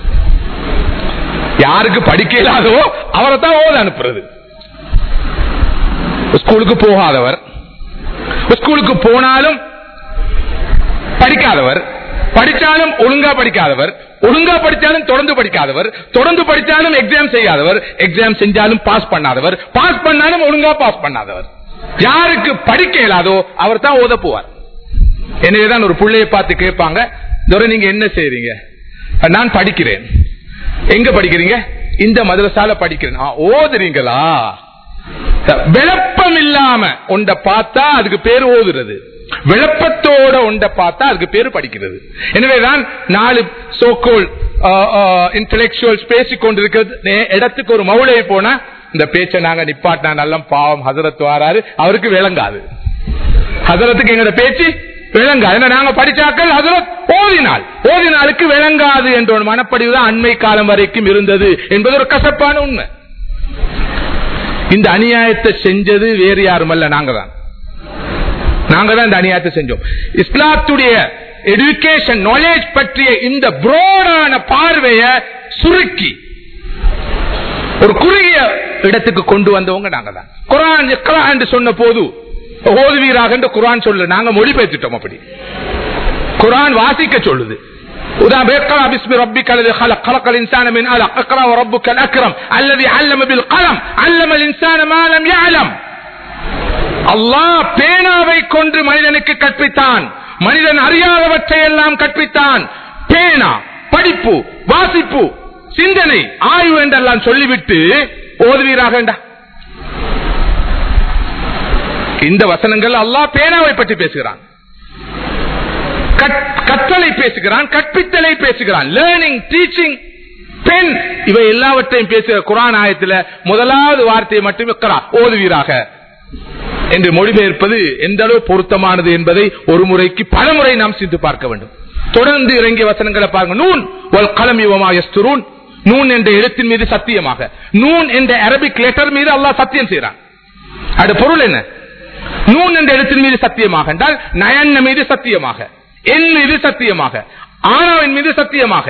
யாருக்கு படிக்க இல்லாதவோ அவரை தான் ஓத அனுப்புறது ஸ்கூலுக்கு போகாதவர் ஸ்கூலுக்கு போனாலும் படிக்காதவர் படிச்சாலும் ஒழுங்கா படிக்காதவர் ஒழுங்கா படிச்சாலும் தொடர்ந்து படிக்காதவர் தொடர்ந்து படிச்சாலும் எக்ஸாம் செய்யாதவர் எக்ஸாம் செஞ்சாலும் பாஸ் பண்ணாதவர் பாஸ் பண்ணாலும் ஒழுங்கா பாஸ் பண்ணாதவர் யாருக்கு படிக்க இயலாதோ அவர் தான் ஓத போவார் எனவேதான் ஒரு பிள்ளைய பார்த்து கேட்பாங்க துரை நீங்க என்ன செய்றீங்க நான் படிக்கிறேன் எங்க படிக்கிறீங்க இந்த மதரசால படிக்கிறேன் ஓதுறீங்களா விளப்பம் இல்லாம ஒண்ட பார்த்தா அதுக்கு பேர் ஓதுறது விளப்பத்தோட ஒண்ட பார்த்தா அதுக்கு பேரு படிக்கிறது எனவேதான் நாலு சோக்கோல் இன்டலெக்சுவல்ஸ் பேசிக் கொண்டிருக்கிறது இடத்துக்கு ஒரு மௌளையை போனா இந்த பேச்சை நாங்க நிப்பாட்டினா நல்ல பாவம் ஹசரத் வாராரு அவருக்கு விளங்காது ஹசரத்துக்கு எங்கட பேச்சு விளங்காது நாங்க படிச்சாக்கள் ஹசரத் ஓதினால் ஓதினாலுக்கு விளங்காது என்ற ஒரு மனப்படிவு தான் அண்மை காலம் வரைக்கும் இருந்தது என்பது ஒரு கசப்பான உண்மை இந்த அநியாயத்தை செஞ்சது வேறு யாரும் அல்ல நாங்க தான் நாங்க தான் இந்த அநியாயத்தை செஞ்சோம் இஸ்லாத்துடைய எடுக்கேஷன் நாலேஜ் பற்றிய இந்த புரோடான பார்வைய சுருக்கி ஒரு குறுகிய இடத்துக்கு கொண்டு வந்தவங்க நாங்க தான் குரான் என்று சொன்ன போது ஓதுவீராக என்று குரான் சொல்லு நாங்க மொழிபெயர்த்துட்டோம் அப்படி குரான் வாசிக்க சொல்லுது اقرا باسم ربك الذي خلق خلق الانسان من علق اقرا وربك الاكرم الذي علم بالقلم علم الانسان ما لم يعلم அல்லாஹ் பேனாவை கொண்டு மனிதனுக்கு கற்பித்தான் மனிதன் அறியாதவற்றை எல்லாம் கற்பித்தான் பேனா படிப்பு வாசிப்பு சிந்தனை ஆய்வு என்றெல்லாம் சொல்லிவிட்டு ஓதுவீராக இந்த வசனங்கள் அல்லாஹ் பேனாவை பற்றி பேசுகிறான் கற்றலை பேசுகிறான் கற்பித்தலை பேசுகிறான் லேர்னிங் டீச்சிங் பெண் இவை எல்லாவற்றையும் பேசுகிற குரான் ஆயத்தில் முதலாவது வார்த்தையை மட்டுமே ஓதுவீராக என்று மொழிபெயர்ப்பது எந்த அளவு பொருத்தமானது என்பதை ஒரு முறைக்கு பல முறை நாம் சிந்து பார்க்க வேண்டும் தொடர்ந்து இறங்கிய வசனங்களை பாருங்க நூன் களம் யுவமா எஸ்துரூன் நூன் என்ற எழுத்தின் மீது சத்தியமாக நூன் என்ற அரபிக் லெட்டர் மீது அல்லாஹ் சத்தியம் செய்யறான் அது பொருள் என்ன நூன் என்ற எழுத்தின் மீது சத்தியமாக என்றால் நயன் மீது சத்தியமாக என் மீது சத்தியமாக ஆனாவின் மீது சத்தியமாக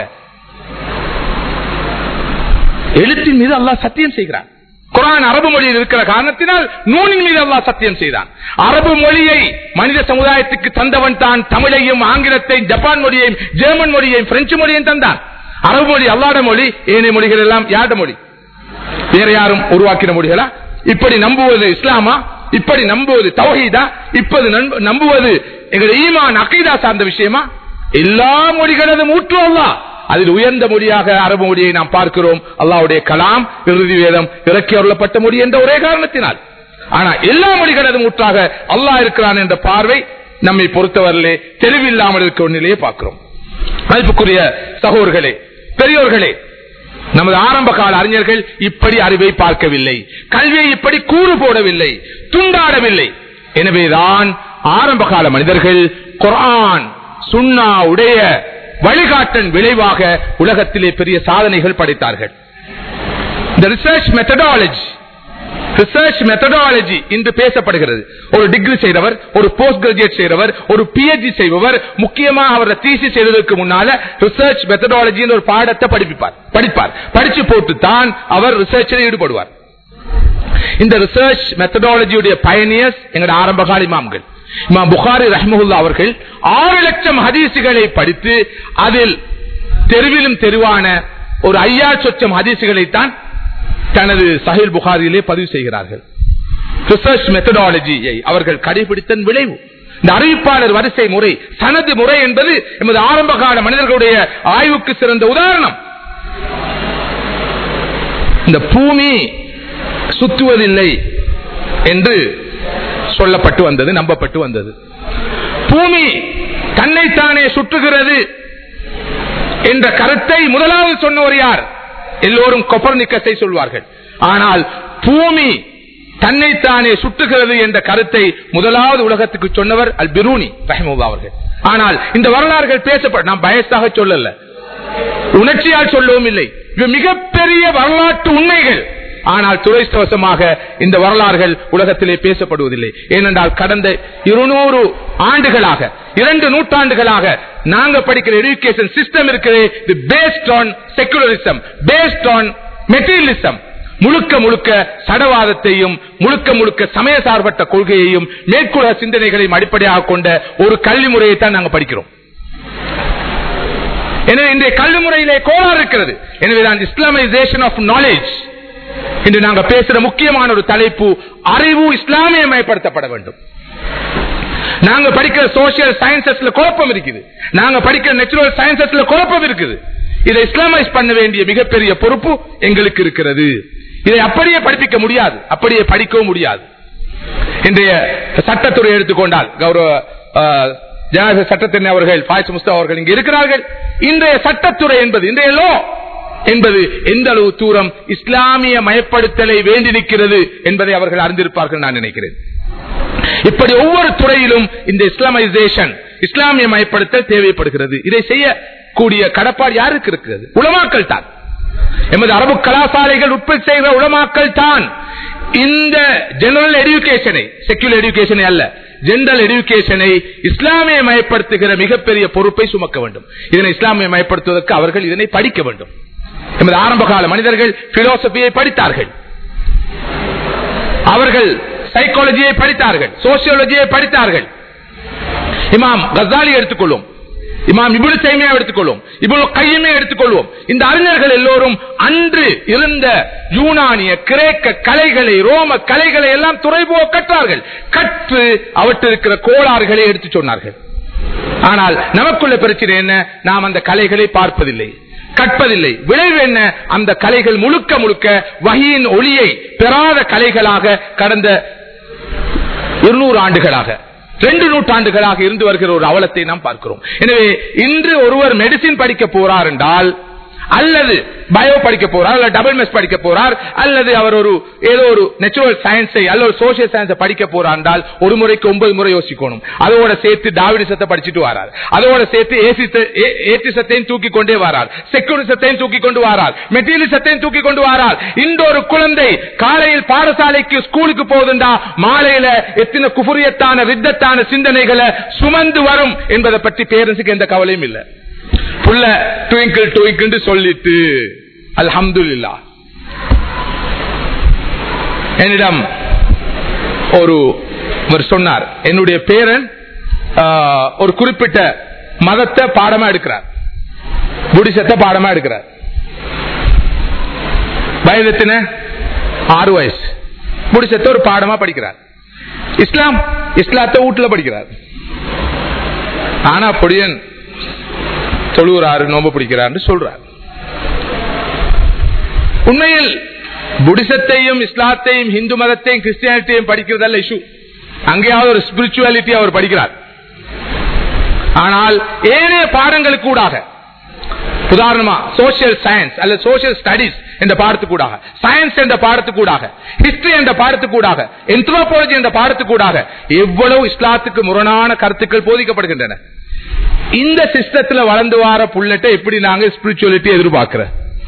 எழுத்தின் மீது அல்லாஹ் சத்தியம் செய்கிறான் குரான் அரபு மொழியில் இருக்கிற காரணத்தினால் நூனின் மீது அல்லாஹ் சத்தியம் செய்தான் அரபு மொழியை மனித சமுதாயத்துக்கு தந்தவன் தான் தமிழையும் ஆங்கிலத்தையும் ஜப்பான் மொழியையும் ஜெர்மன் மொழியையும் பிரெஞ்சு மொழியையும் தந்தான் அரபு மொழி அல்லாட மொழி ஏனைய மொழிகள் எல்லாம் யாட மொழி வேற யாரும் உருவாக்கின மொழிகளா இப்படி நம்புவது இஸ்லாமா இப்படி நம்புவது தௌஹீதா இப்படி நம்ப- நம்புவது எங்கள் ஈமான் அகைதா சார்ந்த விஷயமா எல்லா மொழிகளதும் ஊற்று அல்லாஹ் அதில் உயர்ந்த மொழியாக அரபு மொழியை நாம் பார்க்கிறோம் அல்லாஹ்வுடைய கலாம் இறுதி வேதம் இறக்கி அருளப்பட்ட மொழி என்ற ஒரே காரணத்தினால் ஆனா எல்லா மொழிகளதும் ஊற்றாக அல்லாஹ் இருக்கிறான் என்ற பார்வை நம்மை பொறுத்தவரையிலே தெளிவில்லாமல் இருக்க நிலையை பார்க்கிறோம் மதிப்புக்குரிய சகோதரர்களே பெரியோர்களே நமது ஆரம்ப கால அறிஞர்கள் இப்படி அறிவை பார்க்கவில்லை கல்வியை இப்படி கூறு போடவில்லை துண்டாடவில்லை எனவேதான் ஆரம்ப கால மனிதர்கள் குர்ஆன் சுன்னா உடைய வழிகாட்டன் விளைவாக உலகத்திலே பெரிய சாதனைகள் படைத்தார்கள் இந்த ரிசர்ச் மெத்தடாலஜி ரிசர்ச் மெத்தடாலஜி இன்று பேசப்படுகிறது ஒரு டிகிரி செய்தவர் ஒரு போஸ்ட் கிராஜுவேட் செய்தவர் ஒரு பிஹெச்டி செய்பவர் முக்கியமாக அவர் தீசி செய்வதற்கு முன்னால ரிசர்ச் மெத்தடாலஜி ஒரு பாடத்தை படிப்பார் படிப்பார் படிச்சு போட்டு தான் அவர் ரிசர்ச்சில் ஈடுபடுவார் இந்த ரிசர்ச் மெத்தடாலஜியுடைய பயனியர்ஸ் எங்களோட ஆரம்ப கால இமாம்கள் இமாம் புகாரி ரஹ்மஹுல்லா அவர்கள் ஆறு லட்சம் ஹதீசுகளை படித்து அதில் தெருவிலும் தெருவான ஒரு ஐயா சொச்சம் ஹதீசுகளை தான் தனது சஹில் புகாரியிலே பதிவு செய்கிறார்கள் ரிசர்ச் மெத்தடாலஜியை அவர்கள் கடைபிடித்தன் விளைவு இந்த அறிவிப்பாளர் வரிசை முறை சனது முறை என்பது எமது ஆரம்ப கால மனிதர்களுடைய ஆய்வுக்கு சிறந்த உதாரணம் இந்த பூமி சுத்துவதில்லை என்று சொல்லப்பட்டு வந்தது நம்பப்பட்டு வந்தது பூமி தன்னைத்தானே சுற்றுகிறது என்ற கருத்தை முதலாவது சொன்னவர் யார் எல்லோரும் கொப்பர்னிக்கஸை சொல்வார்கள் ஆனால் பூமி தன்னைத்தானே சுட்டுகிறது என்ற கருத்தை முதலாவது உலகத்துக்கு சொன்னவர் அல் பிரூனி ரஹமுல்லா அவர்கள் ஆனால் இந்த வரலாறுகள் பேசப்பட நான் பயஸ்தாக சொல்லல உணர்ச்சியால் சொல்லவும் இல்லை இவை மிகப்பெரிய வரலாற்று உண்மைகள் ஆனால் துறைஸ்தவசமாக இந்த வரலாறுகள் உலகத்திலே பேசப்படுவதில்லை ஏனென்றால் கடந்த இருநூறு ஆண்டுகளாக இரண்டு நூற்றாண்டுகளாக நாங்க படிக்கிற எஜுகேஷன் சிஸ்டம் இருக்கிறது based on secularism based on materialism முழுக்க முழுக்க சடவாதத்தையும் முழுக்க முழுக்க சமய சார்பற்ற கொள்கையையும் மேற்குலக சிந்தனைகளையும் அடிப்படையாக கொண்ட ஒரு கல்வி முறையை தான் நாங்கள் படிக்கிறோம் எனவே இன்றைய கல்வி முறையிலே கோளாறு இருக்கிறது எனவேதான் இஸ்லாமைசேஷன் ஆஃப் நாலேஜ் இன்று நாங்கள் பேசுற முக்கியமான ஒரு தலைப்பு அறிவு இஸ்லாமியமயப்படுத்தப்பட வேண்டும் நாங்க படிக்கிற சோசியல் சயின்சஸ்ல குழப்பம் இருக்குது நாங்க படிக்கிற நேச்சுரல் சயின்சஸ்ல குழப்பம் இருக்குது இதை இஸ்லாமைஸ் பண்ண வேண்டிய மிகப்பெரிய பொறுப்பு எங்களுக்கு இருக்கிறது இதை அப்படியே படிப்பிக்க முடியாது அப்படியே படிக்கவும் முடியாது இன்றைய சட்டத்துறை எடுத்துக்கொண்டால் கௌரவ அஹ், ஜனாதிபதி சட்டத்தின் அவர்கள் பாய்ஸ் முஸ்தா அவர்கள் இங்கு இருக்கிறார்கள் இன்றைய சட்டத்துறை என்பது இன்றைய லோ என்பது எந்த அளவு தூரம் இஸ்லாமிய மயப்படுத்தலை வேண்டி நிற்கிறது என்பதை அவர்கள் அறிந்திருப்பார்கள் நான் நினைக்கிறேன் இப்படி ஒவ்வொரு துறையிலும் இந்த இஸ்லாமைசேஷன் இஸ்லாமிய மயப்படுத்தல் தேவைப்படுகிறது இதை செய்யக்கூடிய கடப்பாடு யாருக்கு இருக்கிறது உலமாக்கள் தான் எமது அரபு கலாசாலைகள் உற்பத்தி செய்கிற உலமாக்கள் தான் இந்த ஜெனரல் எடுகேஷனை செக்யூலர் எடுகேஷனை அல்ல ஜெனரல் எடுகேஷனை இஸ்லாமிய மயப்படுத்துகிற மிகப்பெரிய பொறுப்பை சுமக்க வேண்டும் இதனை இஸ்லாமிய மயப்படுத்துவதற்கு அவர்கள் இதனை படிக்க வேண்டும் எமது ஆரம்ப கால மனிதர்கள் பிலோசபியை படித்தார்கள் அவர்கள் சைக்காலஜியை படித்தார்கள் சோசியாலஜியை படித்தார்கள் இமாம் கசாலி எடுத்துக்கொள்வோம் இமாம் இபுல் தைமியா எடுத்துக்கொள்வோம் இபுல் கையுமே எடுத்துக்கொள்வோம் இந்த அறிஞர்கள் எல்லோரும் அன்று இருந்த யூனானிய கிரேக்க கலைகளை ரோம கலைகளை எல்லாம் துறைபோக கற்றார்கள் கற்று அவற்றில் இருக்கிற கோளாறுகளை எடுத்து சொன்னார்கள் ஆனால் நமக்குள்ள பிரச்சனை என்ன நாம் அந்த கலைகளை பார்ப்பதில்லை கற்பதில்லை விளைவு என்ன அந்த கலைகள் முழுக்க முழுக்க வகையின் ஒளியை பெறாத கலைகளாக கடந்த இருநூறு ஆண்டுகளாக ரெண்டு நூற்றாண்டுகளாக இருந்து வருகிற ஒரு அவலத்தை நாம் பார்க்கிறோம் எனவே இன்று ஒருவர் மெடிசின் படிக்க போறார் என்றால் அல்லது பயோ படிக்க போறார் அல்லது டபுள் மெஸ் படிக்க போறார் அல்லது அவர் ஒரு ஏதோ ஒரு நேச்சுரல் சயின்ஸை அல்ல ஒரு சோசியல் சயின்ஸை படிக்க போறார் என்றால் ஒரு முறைக்கு ஒன்பது முறை யோசிக்கணும் அதோட சேர்த்து டாவினிசத்தை படிச்சுட்டு வரார் அதோட சேர்த்து ஏசிசத்தையும் தூக்கி கொண்டே வரார் செக்குரிசத்தையும் தூக்கி கொண்டு வரார் மெட்டீரியலிசத்தையும் தூக்கி கொண்டு வரார் இந்த ஒரு குழந்தை காலையில் பாடசாலைக்கு ஸ்கூலுக்கு போகுதுண்டா மாலையில எத்தனை குபுரியத்தான வித்தத்தான சிந்தனைகளை சுமந்து வரும் என்பதை பற்றி பேரண்ட்ஸுக்கு எந்த கவலையும் இல்லை புள்ள ட்விங்கிள் ட்விங்கிள் சொல்லிட்டு அல்ஹம்துல்லா என்னிடம் ஒரு சொன்னார் என்னுடைய பேரன் ஒரு குறிப்பிட்ட மதத்தை பாடமா எடுக்கிறார் புடிசத்தை பாடமா எடுக்கிறார் வயது எத்தனை ஆறு வயசு புடிசத்தை ஒரு பாடமா படிக்கிறார் இஸ்லாம் இஸ்லாத்தை வீட்டுல படிக்கிறார் ஆனா பொடியன் தொழுகிறாரு நோம்பு பிடிக்கிறார் சொல்றார் உண்மையில் புடிசத்தையும் இஸ்லாத்தையும் இந்து மதத்தையும் கிறிஸ்டியானிட்டியும் படிக்கிறதல்ல இஷ்யூ அங்கேயாவது ஒரு ஸ்பிரிச்சுவாலிட்டி அவர் படிக்கிறார் ஆனால் ஏனைய பாடங்களுக்கு கூடாக உதாரணமா சோசியல் சயின்ஸ் அல்லது சோசியல் ஸ்டடிஸ் என்ற பாடத்துக்கூடாக சயின்ஸ் என்ற பாடத்துக்கூடாக ஹிஸ்டரி என்ற பாடத்துக்கூடாக என்த்ரோபாலஜி என்ற பாடத்துக்கூடாக எவ்வளவு இஸ்லாத்துக்கு முரணான கருத்துக்கள் போதிக்கப்படுகின்றன இந்த சிஸ்டத்துல வளர்ந்து வார புள்ளட்டை எப்படி நாங்க ஸ்பிரிச்சுவலிட்டி எதிர்பார்க்கிற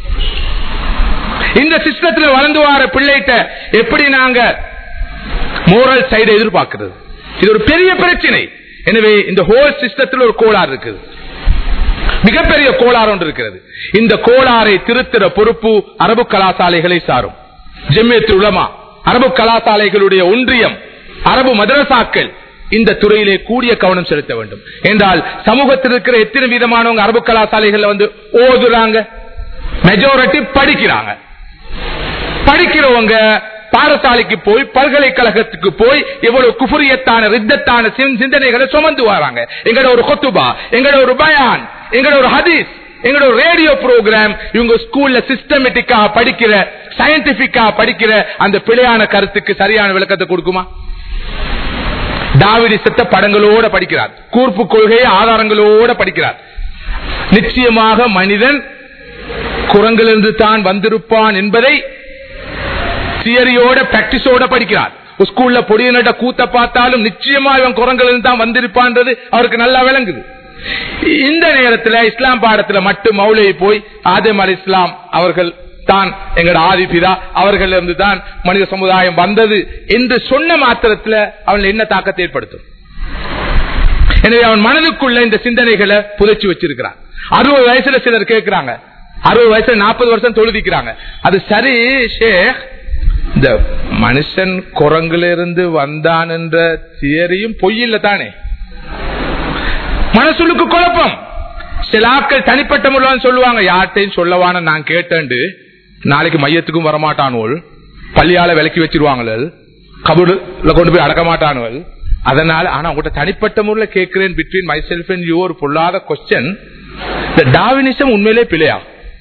இந்த சிஸ்டத்துல வளர்ந்து வார பிள்ளைகிட்ட எப்படி நாங்க மோரல் சைடு எதிர்பார்க்கிறது இது ஒரு பெரிய பிரச்சனை எனவே இந்த ஹோல் சிஸ்டத்தில் ஒரு கோளாறு இருக்குது மிகப்பெரிய கோளாறு ஒன்று இருக்கிறது இந்த கோளாறை திருத்திர பொறுப்பு அரபு கலாசாலைகளை சாரும் ஜெம்மியத்து உலமா அரபு கலாசாலைகளுடைய ஒன்றியம் அரபு மதரசாக்கள் இந்த துறையிலே கூடிய கவனம் செலுத்த வேண்டும் என்றால் சமூகத்தில் இருக்கிற எத்தனை விதமானவங்க அரபு கலாசாலைகள் வந்து ஓதுறாங்க மெஜாரிட்டி படிக்கிறாங்க படிக்கிறவங்க பாடசாலைக்கு போய் பல்கலைக்கழகத்துக்கு போய் எவ்வளவு குபுரியத்தான ரித்தத்தான சிந்தனைகளை சுமந்து வராங்க எங்கட ஒரு கொத்துபா எங்கட ஒரு பயான் எங்கட ஒரு ஹதீஸ் எங்களோட ஒரு ரேடியோ ப்ரோக்ராம் இவங்க ஸ்கூல்ல சிஸ்டமேட்டிக்கா படிக்கிற சயின்டிபிக்கா படிக்கிற அந்த பிழையான கருத்துக்கு சரியான விளக்கத்தை கொடுக்குமா டாவிடிசத்த படங்களோட படிக்கிறார் கூர்ப்பு கொள்கையை ஆதாரங்களோட படிக்கிறார் நிச்சயமாக மனிதன் குரங்கிலிருந்து தான் வந்திருப்பான் என்பதை தியரியோட பிராக்டிஸோட படிக்கிறார் ஸ்கூல்ல பொடியனட கூத்த பார்த்தாலும் நிச்சயமா இவன் குரங்கிலிருந்து தான் வந்திருப்பான்றது அவருக்கு நல்லா விளங்குது இந்த நேரத்தில் இஸ்லாம் பாடத்துல மட்டும் மௌலை போய் ஆதம் அலி இஸ்லாம் அவர்கள் தான் எங்களோட ஆதிபிதா அவர்கள் இருந்து தான் மனித சமுதாயம் வந்தது என்று சொன்ன மாத்திரத்தில் அவன் என்ன தாக்கத்தை ஏற்படுத்தும் எனவே அவன் மனதுக்குள்ள இந்த சிந்தனைகளை புதைச்சி வச்சிருக்கிறான் அறுபது வயசுல சிலர் கேட்கிறாங்க அறுபது வயசுல நாற்பது வருஷம் தொழுதிக்கிறாங்க அது சரி ஷேக் இந்த மனுஷன் குரங்குல இருந்து வந்தான் என்ற தியரியும் பொய்யில்ல தானே மனசுளுக்கு குழப்பம் சில ஆட்கள் தனிப்பட்ட முறையில் சொல்லுவாங்க யார்கிட்டையும் சொல்லவான நான் கேட்டேன் நாளைக்கு மையத்துக்கும் வரமாட்டானுவல் பள்ளியால விலக்கி வச்சிருவாங்கள கபூர்ல கொண்டு போய் அடக்க மாட்டானுவல் அதனால ஆனா உங்கள்கிட்ட தனிப்பட்ட முறையில் கேட்கிறேன் between myself and you ஒரு பொல்லாத கொஸ்டின் இந்த டாவினிசம் உண்மையிலே பிழையா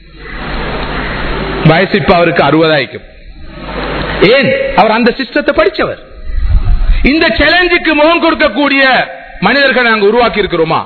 வயசு இப்ப அவருக்கு அறுபதாயிக்கும் ஏன் அவர் அந்த சிஸ்டத்தை படிச்சவர் இந்த சேலஞ்சுக்கு முகம் கொடுக்கக்கூடிய மனிதர்கள் நாங்கள் உருவாக்கி இருக்கிறோமா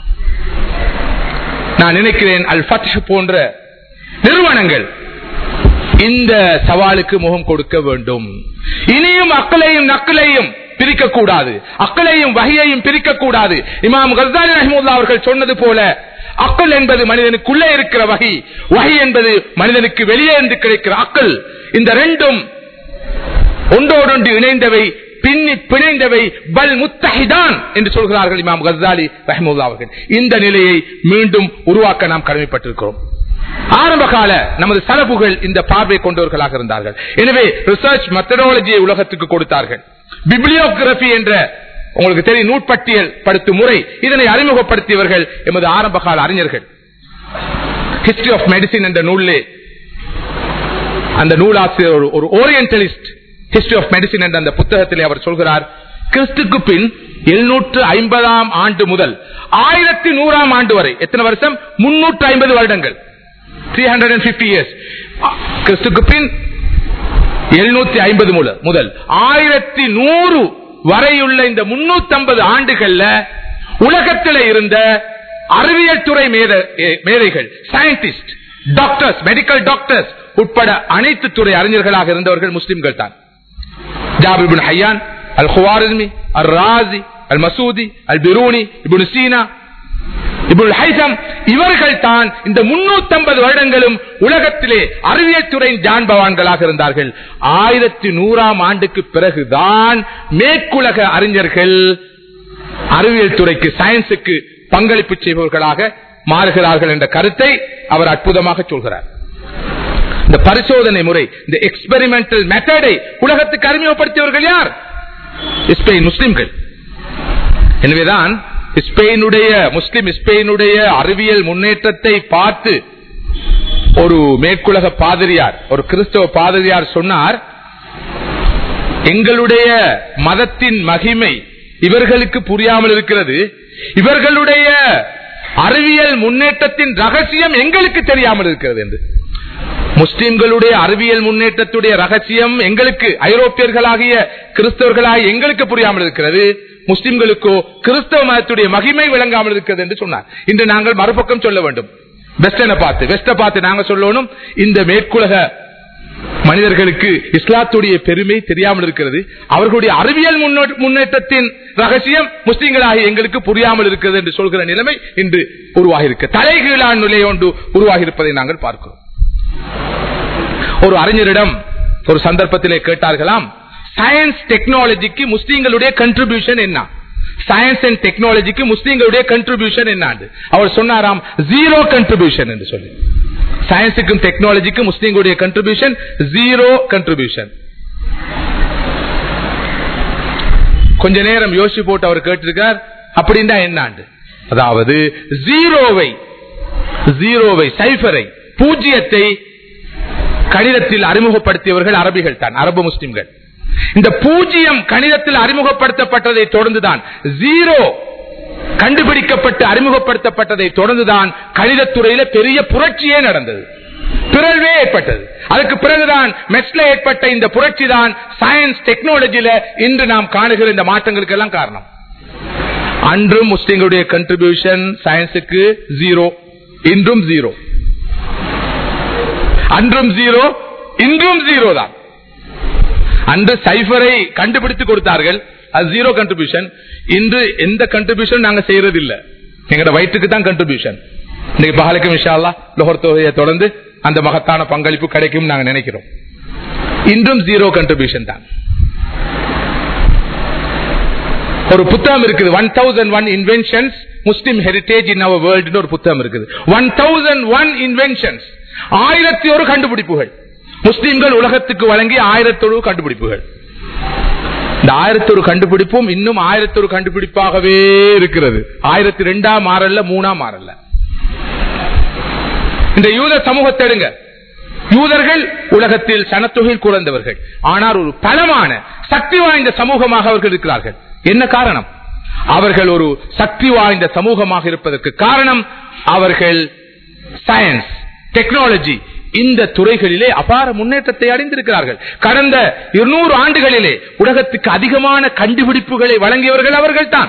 நான் நினைக்கிறேன் அல் ஃபத் போன்ற நிறுவனங்கள் இந்த சவாலுக்கு முகம் கொடுக்க வேண்டும் இனியும் அக்களையும் நக்களையும் பிரிக்கக்கூடாது அக்களையும் வகையையும் பிரிக்கக்கூடாது இமாம் கசானி ரஹமுல்லா அவர்கள் சொன்னது போல அக்கல் என்பது மனிதனுக்குள்ளே இருக்கிற வகை வகை என்பது மனிதனுக்கு வெளியே இருந்து கிடைக்கிற அக்கல் இந்த ரெண்டும் ஒன்றோடொன்று இணைந்தவை பின்னி பிணைந்தவை பல் முத்தஹிதான் என்று சொல்கிறார்கள் இமாம் கசாலி ரஹமுல்லா அவர்கள் இந்த நிலையை மீண்டும் உருவாக்க நாம் கடமைப்பட்டிருக்கிறோம் ஆரம்ப கால நமது சலப்புகள் இந்த பார்வை கொண்டவர்களாக இருந்தார்கள் எனவே ரிசர்ச் மெத்தடாலஜியை உலகத்துக்கு கொடுத்தார்கள் பிப்ளியோகிராபி என்ற உங்களுக்கு தெரியும் நூற்பட்டியல் படுத்தும் முறை இதனை அறிமுகப்படுத்தியவர்கள் எமது ஆரம்ப கால அறிஞர்கள் ஹிஸ்டரி ஆஃப் மெடிசின் என்ற நூலே அந்த நூலாசிரியர் ஒரு ஒரு ஓரியன்டலிஸ்ட் ஹிஸ்டரி ஆஃப் மெடிசின் என்ற அந்த புத்தகத்திலே அவர் சொல்கிறார் கிறிஸ்துக்கு பின் எழுநூற்று ஐம்பதாம் ஆண்டு முதல் ஆயிரத்தி நூறாம் ஆண்டு வரை எத்தனை வருஷம் முன்னூற்று ஐம்பது வருடங்கள் three hundred and fifty years கிறிஸ்துக்கு பின் எழுநூத்தி ஐம்பது முதல் ஆயிரத்தி நூறு வரையுள்ள இந்த முன்னூத்தி ஐம்பது ஆண்டுகள்ல உலகத்தில் இருந்த அறிவியல் துறை மேதைகள் சயின்டிஸ்ட் டாக்டர்ஸ் மெடிக்கல் டாக்டர்ஸ் உட்பட அனைத்து துறை அறிஞர்களாக இருந்தவர்கள் முஸ்லிம்கள் தான் ஜாபிபின் ஹையான் அல் ஹுவாரிஸ்மி அல் ராசி அல் மசூதி அல் பிரூனி இபுன் சீனா இபுல் ஹைசம் இவர்கள் தான் இந்த முன்னூத்தி வருடங்களும் உலகத்திலே அறிவியல் துறையின் ஜான்பவான்களாக இருந்தார்கள் ஆயிரத்தி நூறாம் ஆண்டுக்கு பிறகுதான் மேற்குலக அறிஞர்கள் அறிவியல் துறைக்கு சயின்ஸுக்கு பங்களிப்பு செய்பவர்களாக மாறுகிறார்கள் என்ற கருத்தை அவர் அற்புதமாக சொல்கிறார் இந்த பரிசோதனை முறை இந்த எக்ஸ்பெரிமெண்டல் மெத்தடை உலகத்துக்கு அறிமுகப்படுத்தியவர்கள் யார் ஸ்பெயின் முஸ்லிம்கள் எனவேதான் ஸ்பெயினுடைய முஸ்லிம் ஸ்பெயினுடைய அறிவியல் முன்னேற்றத்தை பார்த்து ஒரு மேற்குலக பாதிரியார் ஒரு கிறிஸ்தவ பாதிரியார் சொன்னார் எங்களுடைய மதத்தின் மகிமை இவர்களுக்கு புரியாமல் இருக்கிறது இவர்களுடைய அறிவியல் முன்னேற்றத்தின் ரகசியம் எங்களுக்கு தெரியாமல் இருக்கிறது என்று முஸ்லிம்களுடைய அறிவியல் முன்னேற்றத்துடைய ரகசியம் எங்களுக்கு ஐரோப்பியர்களாகிய கிறிஸ்தவர்களாகிய எங்களுக்கு புரியாமல் இருக்கிறது முஸ்லிம்களுக்கோ கிறிஸ்தவ மதத்துடைய மகிமை விளங்காமல் இருக்கிறது என்று சொன்னார் இன்று நாங்கள் மறுபக்கம் சொல்ல வேண்டும் வெஸ்டனை பார்த்து வெஸ்ட பார்த்து நாங்க சொல்லணும் இந்த மேற்குலக மனிதர்களுக்கு இஸ்லாத்துடைய பெருமை தெரியாமல் இருக்கிறது அவர்களுடைய அறிவியல் முன்னேற்றத்தின் ரகசியம் முஸ்லிம்களாக எங்களுக்கு புரியாமல் இருக்கிறது என்று சொல்கிற நிலைமை இன்று உருவாகி இருக்கு தலைகீழான நிலை ஒன்று உருவாகி இருப்பதை நாங்கள் பார்க்கிறோம் ஒரு அறிஞரிடம் ஒரு சந்தர்ப்பத்திலே கேட்டார்களாம் சயின்ஸ் டெக்னாலஜிக்கு முஸ்லீம்களுடைய கண்ட்ரிபியூஷன் என்ன சயின்ஸ் அண்ட் டெக்னாலஜிக்கு முஸ்லீம்களுடைய கண்ட்ரிபியூஷன் என்ன அவர் சொன்னாராம் ஜீரோ கண்ட்ரிபியூஷன் என்று சொல்லி சயின்ஸுக்கும் டெக்னாலஜிக்கும் முஸ்லீம்களுடைய கண்ட்ரிபியூஷன் ஜீரோ கண்ட்ரிபியூஷன் கொஞ்ச நேரம் யோசிச்சு போட்டு அவர் கேட்டிருக்கார் அப்படின்னா என்னாண்டு அதாவது ஜீரோவை ஜீரோவை சைஃபரை பூஜ்ஜியத்தை கணிதத்தில் அறிமுகப்படுத்தியவர்கள் அரபிகள் தான் அரபு முஸ்லிம்கள் இந்த பூஜ்ஜியம் கணிதத்தில் அறிமுகப்படுத்தப்பட்டதை தொடர்ந்துதான் ஜீரோ கண்டுபிடிக்கப்பட்டு அறிமுகப்படுத்தப்பட்டதை தொடர்ந்துதான் கணிதத்துறையில பெரிய புரட்சியே நடந்தது பிறழ்வே ஏற்பட்டது அதுக்கு பிறகுதான் மெட்ஸ்ல ஏற்பட்ட இந்த புரட்சி தான் சயின்ஸ் டெக்னாலஜியில இன்று நாம் காணுகிற இந்த மாற்றங்களுக்கு எல்லாம் காரணம் அன்றும் முஸ்லிம்களுடைய கண்ட்ரிபியூஷன் சயின்ஸுக்கு ஜீரோ இன்றும் ஜீரோ அன்றும் ஜீரோ இன்றும் ஜீரோ தான் அன்று சைஃபரை கண்டுபிடித்து கொடுத்தார்கள் அது ஜீரோ கண்ட்ரிபியூஷன் இன்று எந்த கண்ட்ரிபியூஷன் நாங்க செய்யறது இல்ல எங்கட வயிற்றுக்கு தான் கண்ட்ரிபியூஷன் இன்னைக்கு பகலுக்கும் விஷாலா லோகர் தொகையை தொடர்ந்து அந்த மகத்தான பங்களிப்பு கிடைக்கும் நாங்க நினைக்கிறோம் இன்றும் ஜீரோ கண்ட்ரிபியூஷன் தான் ஒரு புத்தகம் இருக்குது one thousand one inventions Muslim heritage in our world ஒரு புத்தகம் இருக்குது ஒன் தௌசண்ட் ஒன் இன்வென்ஷன்ஸ் ஆயிரத்தி ஒரு கண்டுபிடிப்புகள் முஸ்லிம்கள் உலகத்துக்கு வழங்கிய ஆயிரத்தொரு கண்டுபிடிப்புகள் இந்த ஆயிரத்தி ஒரு கண்டுபிடிப்பும் இன்னும் ஆயிரத்தி ஒரு கண்டுபிடிப்பாகவே இருக்கிறது ஆயிரத்தி ரெண்டாம் மாறல்ல மூணாம் மாறல்ல இந்த யூத சமூகத்தை எடுங்க யூதர்கள் உலகத்தில் சனத்தொகையில் குறைந்தவர்கள் ஆனால் ஒரு பலமான சக்தி வாய்ந்த சமூகமாக அவர்கள் இருக்கிறார்கள் என்ன காரணம் அவர்கள் ஒரு சக்தி வாய்ந்த சமூகமாக இருப்பதற்கு காரணம் அவர்கள் சயின்ஸ் டெக்னாலஜி இந்த துறைகளிலே அபார முன்னேற்றத்தை அடைந்திருக்கிறார்கள் கடந்த இருநூறு ஆண்டுகளிலே உலகத்துக்கு அதிகமான கண்டுபிடிப்புகளை வழங்கியவர்கள் அவர்கள் தான்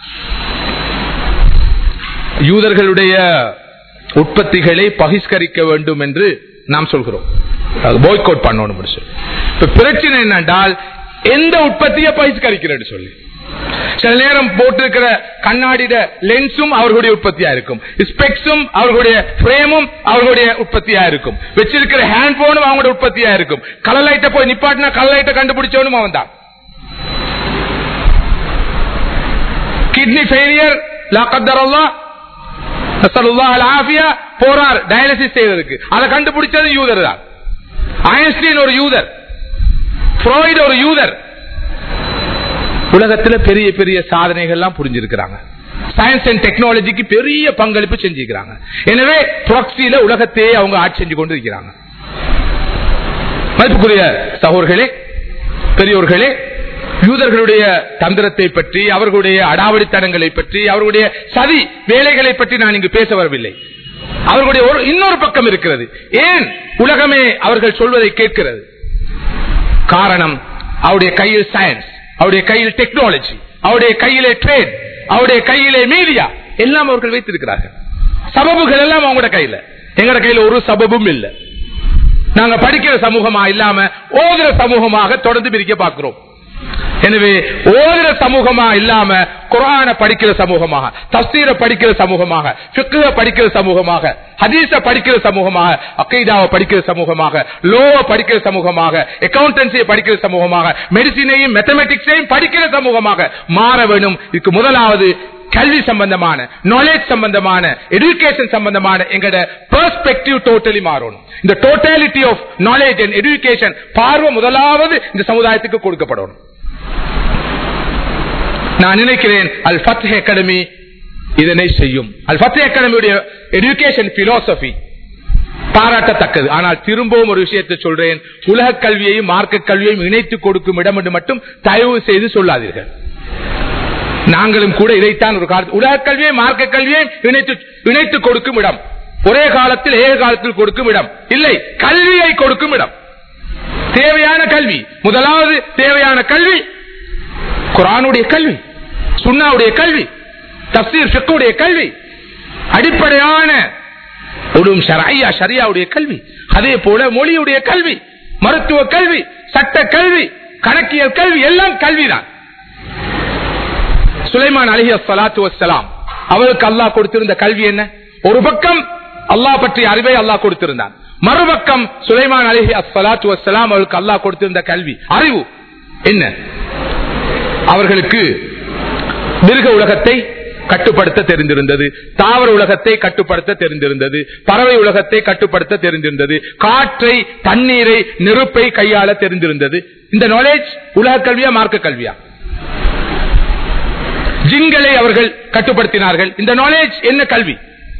யூதர்களுடைய உற்பத்திகளை பகிஷ்கரிக்க வேண்டும் என்று நாம் சொல்கிறோம் போய்கோட் பண்ணணும் இப்ப பிரச்சனை என்னென்றால் எந்த உற்பத்தியை பகிஷ்கரிக்கிறேன் சொல்லி சில நேரம் போட்டிருக்கிற கண்ணாடிட லென்ஸும் அவர்களுடைய உற்பத்தியா இருக்கும் ஸ்பெக்ஸும் அவர்களுடைய பிரேமும் அவர்களுடைய உற்பத்தியா இருக்கும் வச்சிருக்கிற ஹேண்ட் போனும் அவங்களுடைய உற்பத்தியா இருக்கும் கலர் லைட்டை போய் நிப்பாட்டினா கலர் லைட்டை கண்டுபிடிச்சவனும் அவன் தான் கிட்னி ஃபெயிலியர் போறார் டயாலிசிஸ் செய்வதற்கு அதை கண்டுபிடிச்சது யூதர் தான் ஐன்ஸ்டீன் ஒரு யூதர் ஃப்ராய்டு ஒரு யூதர் உலகத்துல பெரிய பெரிய சாதனைகள்லாம் புரிஞ்சிருக்கிறாங்க சயின்ஸ் அண்ட் டெக்னாலஜிக்கு பெரிய பங்களிப்பு செஞ்சிருக்கிறாங்க எனவே புரக்சியில உலகத்தையே அவங்க ஆட்சி செஞ்சு கொண்டு இருக்கிறாங்க மதிப்புக்குரிய சகோதர்களே பெரியோர்களே யூதர்களுடைய தந்திரத்தை பற்றி அவர்களுடைய அடாவடித்தனங்களை பற்றி அவர்களுடைய சதி வேலைகளை பற்றி நான் இங்கு பேச வரவில்லை அவர்களுடைய ஒரு இன்னொரு பக்கம் இருக்கிறது ஏன் உலகமே அவர்கள் சொல்வதை கேட்கிறது காரணம் அவருடைய கையில் சயின்ஸ் அவருடைய கையில் டெக்னாலஜி அவருடைய கையிலே ட்ரேட் அவருடைய கையிலே மீடியா எல்லாம் அவர்கள் வைத்திருக்கிறார்கள் சபபுகள் எல்லாம் அவங்களோட கையில எங்கட கையில ஒரு சபபும் இல்லை நாங்க படிக்கிற சமூகமா இல்லாம ஓதுற சமூகமாக தொடர்ந்து பிரிக்க பார்க்கிறோம் எனவே ஓதுற சமூகமா இல்லாம குரான படிக்கிற சமூகமாக தஸ்தீர படிக்கிற சமூகமாக ஃபிக்ஹ படிக்கிற சமூகமாக ஹதீஸ படிக்கிற சமூகமாக அக்கைதாவை படிக்கிற சமூகமாக லோவ படிக்கிற சமூகமாக அக்கௌண்டன்சியை படிக்கிற சமூகமாக மெடிசினையும் மேத்தமெட்டிக்ஸையும் படிக்கிற சமூகமாக மாற வேணும் இதுக்கு முதலாவது கல்வி சம்பந்தமான நாலேஜ் சம்பந்தமான எடுகேஷன் சம்பந்தமான எங்கட பெர்ஸ்பெக்டிவ் டோட்டலி மாறணும் இந்த totality of knowledge and education பார்வை முதலாவது இந்த சமுதாயத்துக்கு கொடுக்கப்படணும் நான் நினைக்கிறேன் அல் ஃபத் அகாடமி இதனை செய்யும் அல் ஃபத் அகாடமியுடைய எடுகேஷன் பிலோசபி பாராட்டத்தக்கது ஆனால் திரும்பவும் ஒரு விஷயத்தை சொல்றேன் உலக கல்வியையும் மார்க்க கல்வியையும் இணைத்து கொடுக்கும் இடம் என்று மட்டும் தயவு செய்து சொல்லாதீர்கள் நாங்களும் கூட இதைத்தான் ஒரு காலத்தில் உலக கல்வியை மார்க்க கல்வியை இணைத்து இணைத்து கொடுக்கும் இடம் ஒரே காலத்தில் ஏக காலத்தில் கொடுக்கும் இடம் இல்லை கல்வியை கொடுக்கும் இடம் தேவையான கல்வி முதலாவது தேவையான கல்வி குரானுடைய கல்வி சுண்ணாவுடைய கல்வி தப்சீர் ஃபிக்குடைய கல்வி அடிப்படையான உடும் ஷரையா ஷரியாவுடைய கல்வி அதே போல மொழியுடைய கல்வி மருத்துவ கல்வி சட்ட கல்வி கணக்கியல் கல்வி எல்லாம் கல்விதான் சுலைமான் அலஹி அஸ்லாத்து வசலாம் அவருக்கு அல்லாஹ் கொடுத்திருந்த கல்வி என்ன ஒரு பக்கம் அல்லாஹ் பற்றிய அறிவை அல்லாஹ் கொடுத்திருந்தான் மறுபக்கம் சுலைமான் அலஹி அஸ்லாத்து வசலாம் அவருக்கு அல்லாஹ் கொடுத்திருந்த கல்வி அறிவு என்ன அவர்களுக்கு மிருக உலகத்தை கட்டுப்படுத்த தெரிந்திருந்தது தாவர உலகத்தை கட்டுப்படுத்த தெரிந்திருந்தது பறவை உலகத்தை கட்டுப்படுத்த தெரிந்திருந்தது காற்றை தண்ணீரை நெருப்பை கையாள தெரிந்திருந்தது இந்த நாலேஜ் உலக கல்வியா மார்க்க கல்வியா ஜின்களை அவர்கள் கட்டுப்படுத்தினார்கள் இந்த நாலேஜ் என்ன கல்வி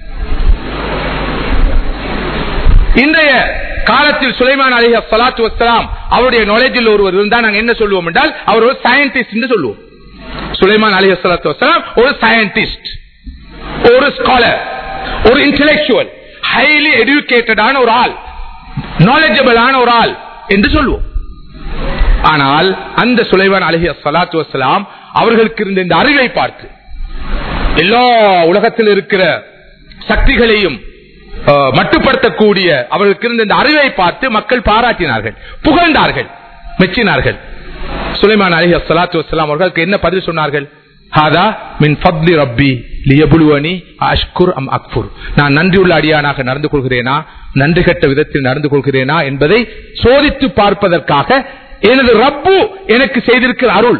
இன்றைய காலத்தில் சுலைமான் அலி சலாத்து வசலாம் அவருடைய நாலேஜில் ஒருவர் இருந்தால் நாங்கள் என்ன சொல்லுவோம் என்றால் அவர் ஒரு சயின்டிஸ்ட் என்று சொல்லுவோம் சுலைமான் அலி சலாத்து வசலாம் ஒரு சயின்டிஸ்ட் ஒரு ஸ்காலர் ஒரு இன்டலெக்சுவல் ஹைலி எடுக்கேட்டடான ஒரு ஆள் நாலேஜபிளான ஒரு ஆள் என்று சொல்லுவோம் ஆனால் அந்த சுலைமான் அலஹி சலாத்து வசலாம் அவர்களுக்கு இருந்த இந்த அறிவை பார்த்து எல்லா உலகத்தில் இருக்கிற சக்திகளையும் மட்டுப்படுத்தக்கூடிய அவர்களுக்கு இருந்த இந்த அறிவை பார்த்து மக்கள் பாராட்டினார்கள் புகழ்ந்தார்கள் மெச்சினார்கள் சுலைமான் அலி சலாத்து வசலாம் அவர்களுக்கு என்ன பதில் சொன்னார்கள் ஹாதா மின் ஃபப்லி ரப்பி லியபுலுவனி அஷ்குர் அம் அக்புர் நான் நன்றியுள்ள அடியானாக நடந்து கொள்கிறேனா நன்றி கட்ட விதத்தில் நடந்து கொள்கிறேனா என்பதை சோதித்து பார்ப்பதற்காக எனது ரப்பு எனக்கு செய்திருக்கிற அருள்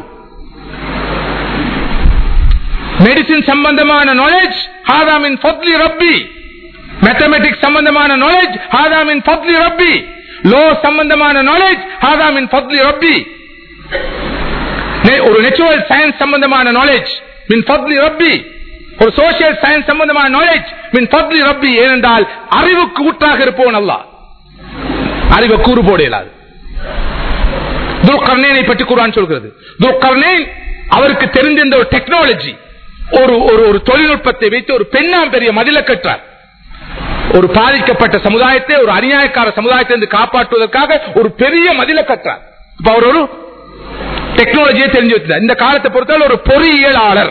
மெடிசின் சம்பந்தமான நாலேஜ் ஹாதாமின் ஃபத்லி ரப்பி மேத்தமெட்டிக்ஸ் சம்பந்தமான நாலேஜ் ஹாதாமின் ஃபத்லி ரப்பி லோ சம்பந்தமான நாலேஜ் ஹாதாமின் ஃபத்லி ரப்பி ஒரு நேச்சுரல் சயின்ஸ் சம்பந்தமான நாலேஜ் மின் ஃபத்லி ரப்பி ஒரு சோசியல் சயின்ஸ் சம்பந்தமான நாலேஜ் மின் ஃபத்லி ரப்பி ஏனென்றால் அறிவுக்கு ஊற்றாக இருப்போம் அல்ல அறிவை கூறு போட இயலாது துர்கர்ணேனை பற்றி குரான் சொல்கிறது துர்கர்ணேன் அவருக்கு தெரிந்திருந்த ஒரு டெக்னாலஜி ஒரு ஒரு தொழில்நுட்பத்தை வைத்து ஒரு பெண்ணாம் பெரிய மதில கற்றார் ஒரு பாதிக்கப்பட்ட சமுதாயத்தை ஒரு அநியாயக்கார சமுதாயத்தை காப்பாற்றுவதற்காக ஒரு பெரிய மதில கற்றார் இப்ப அவர் ஒரு டெக்னாலஜியை தெரிஞ்சு வச்சிருந்தார் இந்த காலத்தை பொறுத்தவரை ஒரு பொறியியலாளர்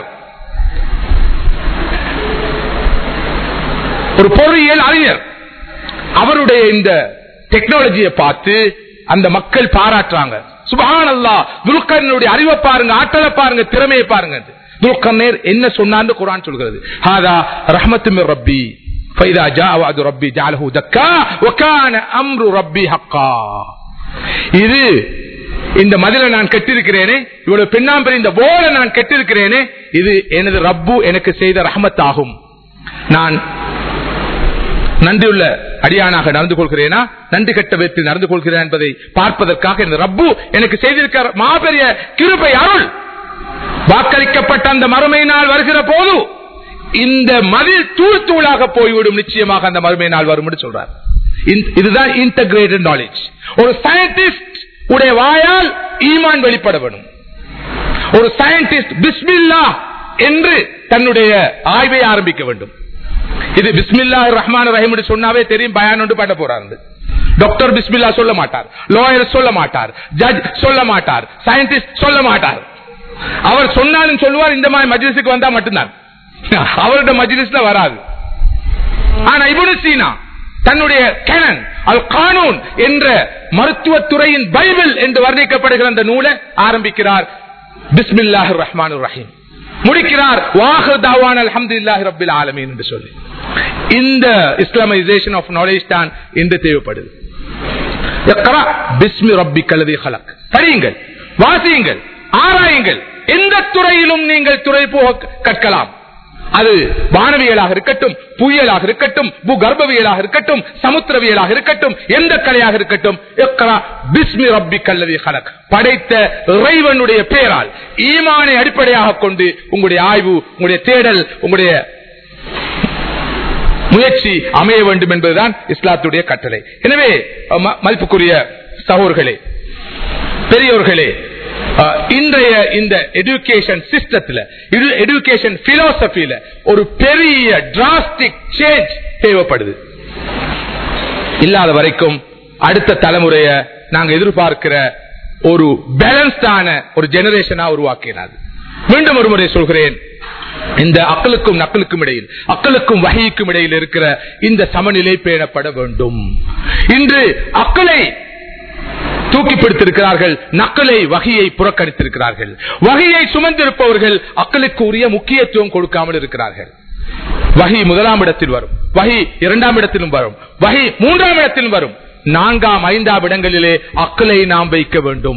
ஒரு பொறியியல் அறிஞர் அவருடைய இந்த டெக்னாலஜியை பார்த்து அந்த மக்கள் பாராட்டுறாங்க சுபஹான் அல்லா துல்கர்னுடைய அறிவை பாருங்க ஆற்றலை பாருங்க திறமையை பாருங்க துல்கர்னேர் என்ன சொன்னான்னு குரான் சொல்கிறது ஹாதா ரஹ்மத்து ரப்பி فإذا جاء وعد ربي جعله دكا وكان أمر ربي حقا இது இந்த மதில நான் கட்டிருக்கிறேனே இவ்வளவு பெண்ணாம்பரி இந்த போல நான் கட்டிருக்கிறேனே இது எனது ரப்பு எனக்கு செய்த ரஹமத் ஆகும் நான் நன்றியுள்ள அடியானாக நடந்து கொள்கிறேனா நன்றி கட்ட விதத்தில் நடந்து கொள்கிறேன் என்பதை பார்ப்பதற்காக இந்த ரப்பு எனக்கு செய்திருக்கிற மாபெரிய கிருபை அருள் வாக்களிக்கப்பட்ட அந்த மறுமை நாள் வருகிற போது இந்த மதில் தூள் தூளாக போய்விடும் நிச்சயமாக அந்த மறுமை நாள் வரும் என்று சொல்றார் இதுதான் இன்டகிரேட்டட் நாலேஜ் ஒரு சயின்டிஸ்ட் உடைய வாயால் ஈமான் வெளிப்பட வேணும் ஒரு சயின்டிஸ்ட் பிஸ்மில்லா என்று தன்னுடைய ஆய்வை ஆரம்பிக்க வேண்டும் இது பிஸ்மில்லா ரஹ்மான் ரஹீம் சொன்னாவே தெரியும் பயான் ஒன்று பண்ண போறாரு டாக்டர் பிஸ்மில்லா சொல்ல மாட்டார் லாயர் சொல்ல மாட்டார் ஜட்ஜ் சொல்ல மாட்டார் சயின்டிஸ்ட் சொல்ல மாட்டார் அவர் சொன்னாலும் சொல்லுவார் இந்த மாதிரி மஜ்லிஸுக்கு வந்தா மட்டும்தான் அவரோட மஜ்லிஸ்ல வராது ஆனா இபுனு சீனா தன்னுடைய கேனன் அல் கானூன் என்ற மருத்துவத்துறையின் பைபிள் என்று வர்ணிக்கப்படுகிற அந்த நூலை ஆரம்பிக்கிறார் பிஸ்மில்லாஹ் ரஹ்மான் ரஹீம் முடிக்கிறார் வாஹு தாவான் அல்ஹம்துலில்லாஹி ரப்பில் ஆலமீன் என்று சொல்லி இந்த இஸ்லாமைசேஷன் ஆஃப் நாலேஜ் தான் இன்று தேவைப்படுது இக்ரா பிஸ்மி ரப்பிக்கல் லதீ ஹலக் படியுங்கள் வாசியுங்கள் ஆராயுங்கள் எந்த துறையிலும் நீங்கள் துறை போக கற்கலாம் அது வானவியலாக இருக்கட்டும் புயலாக இருக்கட்டும் பூகர்ப்பவியலாக இருக்கட்டும் சமுத்திரவியலாக இருக்கட்டும் எந்த கலையாக இருக்கட்டும் இக்ரா பிஸ்மி ரப்பிக்கல் லதீ ஹலக் படைத்த இறைவனுடைய பெயரால் ஈமானை அடிப்படையாக கொண்டு உங்களுடைய ஆய்வு உங்களுடைய தேடல் உங்களுடைய முயற்சி அமைய வேண்டும் என்பதுதான் இஸ்லாத்துடைய கட்டளை எனவே ம- மதிப்புக்குரிய சகோர்களே பெரியோர்களே அஹ், இன்றைய இந்த எஜுகேஷன் சிஸ்டத்துல எஜுகேஷன் பிலோசபியில ஒரு பெரிய டிராஸ்டிக் சேஞ்ச் தேவைப்படுது இல்லாத வரைக்கும் அடுத்த தலைமுறைய நாங்க எதிர்பார்க்கிற ஒரு பேலன்ஸ்டான ஒரு ஜெனரேஷனா உருவாக்கினாது மீண்டும் ஒரு முறை சொல்கிறேன் இந்த அக்களுக்கும் நக்களுக்கும் இடையில் அக்களுக்கும் வகைக்கும் இடையில் இருக்கிற இந்த சமநிலை பேணப்பட வேண்டும் இன்று அக்களை தூக்கி பிடித்திருக்கிறார்கள் நக்கலை வகையை புறக்கணித்திருக்கிறார்கள் வகையை சுமந்திருப்பவர்கள் அக்களுக்கு உரிய முக்கியத்துவம் கொடுக்காமல் இருக்கிறார்கள் வகை முதலாம் இடத்தில் வரும் வகை இரண்டாம் இடத்திலும் வரும் வகை மூன்றாம் இடத்திலும் வரும் நான்காம் ஐந்தாம் இடங்களிலே அக்களை நாம் வைக்க வேண்டும்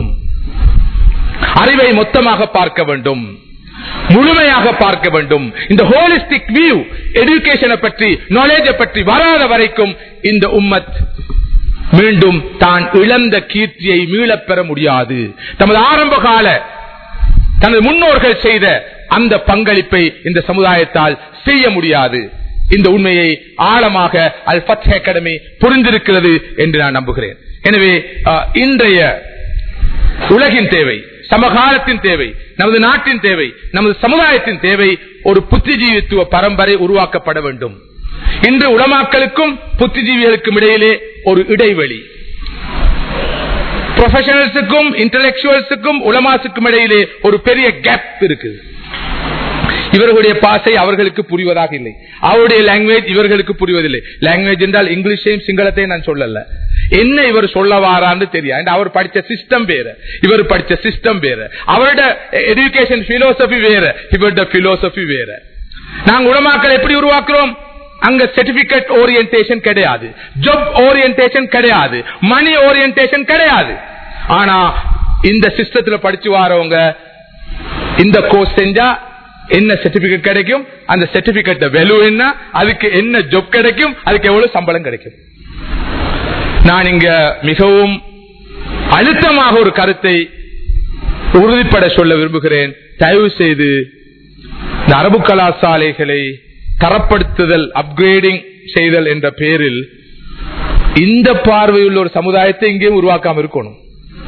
அறிவை மொத்தமாக பார்க்க வேண்டும் முழுமையாக பார்க்க வேண்டும் இந்த ஹோலிஸ்டிக் வியூ எடுகேஷனை பற்றி நாலேஜை பற்றி வராத வரைக்கும் இந்த உம்மத் மீண்டும் தான் இழந்த கீர்த்தியை மீளப் பெற முடியாது தமது ஆரம்ப கால தனது முன்னோர்கள் செய்த அந்த பங்களிப்பை இந்த சமுதாயத்தால் செய்ய முடியாது இந்த உண்மையை ஆழமாக அல் ஃபத் அகாடமி புரிந்திருக்கிறது என்று நான் நம்புகிறேன் எனவே அஹ், இன்றைய உலகின் தேவை சமகாலத்தின் தேவை நமது நாட்டின் தேவை நமது சமுதாயத்தின் தேவை ஒரு புத்திஜீவித்துவ பரம்பரை உருவாக்கப்பட வேண்டும் இன்று உலமாக்களுக்கும் புத்திஜீவிகளுக்கும் இடையிலே ஒரு இடைவெளி ப்ரொஃபஷனல்ஸுக்கும் இன்டலெக்சுவல்ஸுக்கும் உலமாசுக்கும் இடையிலே ஒரு பெரிய கேப் இருக்குது இவர்களுடைய பாசை அவர்களுக்கு புரிவதாக இல்லை அவருடைய லாங்குவேஜ் இவர்களுக்கு புரிவதில்லை லாங்குவேஜ் என்றால் இங்கிலீஷையும் சிங்களத்தையும் நான் சொல்லல என்ன இவர் சொல்ல வாரான்னு தெரியாது அவர் படிச்ச சிஸ்டம் வேற இவர் படிச்ச சிஸ்டம் வேற அவரோட எஜுகேஷன் பிலோசபி வேற இவரோட பிலோசபி வேற நாங்க உலமாக்கள் எப்படி உருவாக்குறோம் அங்க சர்டிபிகேட் ஓரியன்டேஷன் கிடையாது ஜாப் ஓரியன்டேஷன் கிடையாது மணி ஓரியன்டேஷன் கிடையாது ஆனா இந்த சிஸ்டத்துல படிச்சு வாரவங்க இந்த கோர்ஸ் செஞ்சா என்ன சர்டிபிகேட் கிடைக்கும் அந்த சர்டிபிகேட் வேல்யூ என்ன அதுக்கு என்ன ஜாப் கிடைக்கும் அதுக்கு எவ்வளவு சம்பளம் கிடைக்கும் நான் இங்க மிகவும் அழுத்தமாக ஒரு கருத்தை உறுதிப்பட சொல்ல விரும்புகிறேன் தயவு செய்து இந்த அரபு கலாசாலைகளை தரப்படுத்துதல் அப்கிரேடிங் செய்தல் என்ற பெயரில் இந்த பார்வையுள்ள ஒரு சமுதாயத்தை இங்கேயும் உருவாக்காம இருக்கணும்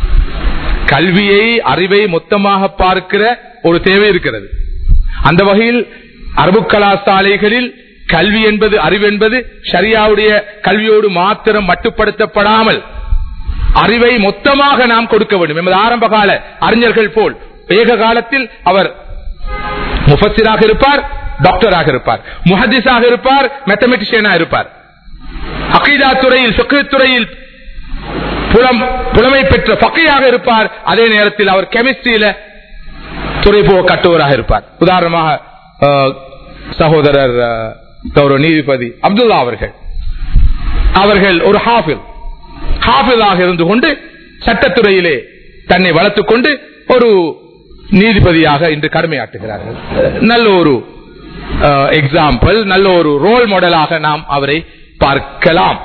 கல்வியை அறிவை மொத்தமாக பார்க்கிற ஒரு தேவை இருக்கிறது அந்த வகையில் அரபு கலாசாலைகளில் கல்வி என்பது அறிவு என்பது ஷரியாவுடைய கல்வியோடு மாத்திரம் மட்டுப்படுத்தப்படாமல் அறிவை மொத்தமாக நாம் கொடுக்க வேண்டும் எமது ஆரம்ப கால அறிஞர்கள் போல் ஏக காலத்தில் அவர் முஃபசிராக இருப்பார் டாக்டராக இருப்பார் முஹதிஸாக இருப்பார் மேத்தமெட்டிஷியனா இருப்பார் அகீதா துறையில் ஃபிக்ஹ் துறையில் புலம் புலமை பெற்ற பக்கையாக இருப்பார் அதே நேரத்தில் அவர் கெமிஸ்ட்ரியில துறை போக கட்டுவராக இருப்பார் உதாரணமாக அஹ், சகோதரர் அஹ், கௌரவ நீதிபதி அப்துல்லா அவர்கள் அவர்கள் ஒரு ஹாஃபில் ஹாஃபிலாக இருந்து கொண்டு சட்டத்துறையிலே தன்னை வளர்த்துக் கொண்டு ஒரு நீதிபதியாக இன்று கடமையாற்றுகிறார்கள் நல்ல ஒரு எக்ஸாம்பிள் நல்ல ஒரு ரோல் மாடலாக நாம் அவரை பார்க்கலாம்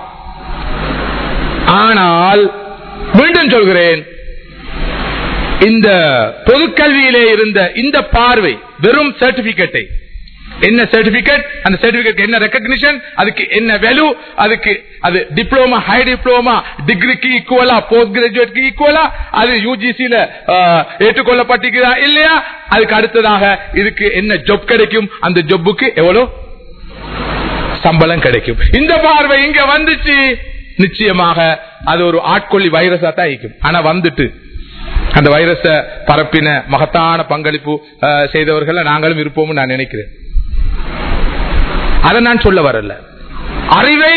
ஆனால் மீண்டும் சொல்கிறேன் இந்த பொதுக்கல்வியிலே இருந்த இந்த பார்வை வெறும் சர்டிபிகேட்டை என்ன சர்டிபிகேட் அந்த சர்டிபிகேட் என்ன ரெக்கக்னிஷன் அதுக்கு என்ன வேல்யூ அதுக்கு அது டிப்ளோமா ஹை டிப்ளோமா டிகிரிக்கு ஈக்குவலா போஸ்ட் கிராஜுவேட்க்கு ஈக்குவலா அது யூஜிசியில ஏற்றுக்கொள்ளப்பட்டிருக்கிறா இல்லையா அதுக்கு அடுத்ததாக இதுக்கு என்ன ஜொப் கிடைக்கும் அந்த ஜொப்புக்கு எவ்வளவு சம்பளம் கிடைக்கும் இந்த பார்வை இங்க வந்துச்சு நிச்சயமாக அது ஒரு ஆட்கொள்ளி வைரஸா தான் இருக்கும் ஆனா வந்துட்டு அந்த வைரஸ பரப்பின மகத்தான பங்களிப்பு அஹ், செய்தவர்கள் நாங்களும் இருப்போம்னு நான் நினைக்கிறேன் அதை நான் சொல்ல வரல அறிவை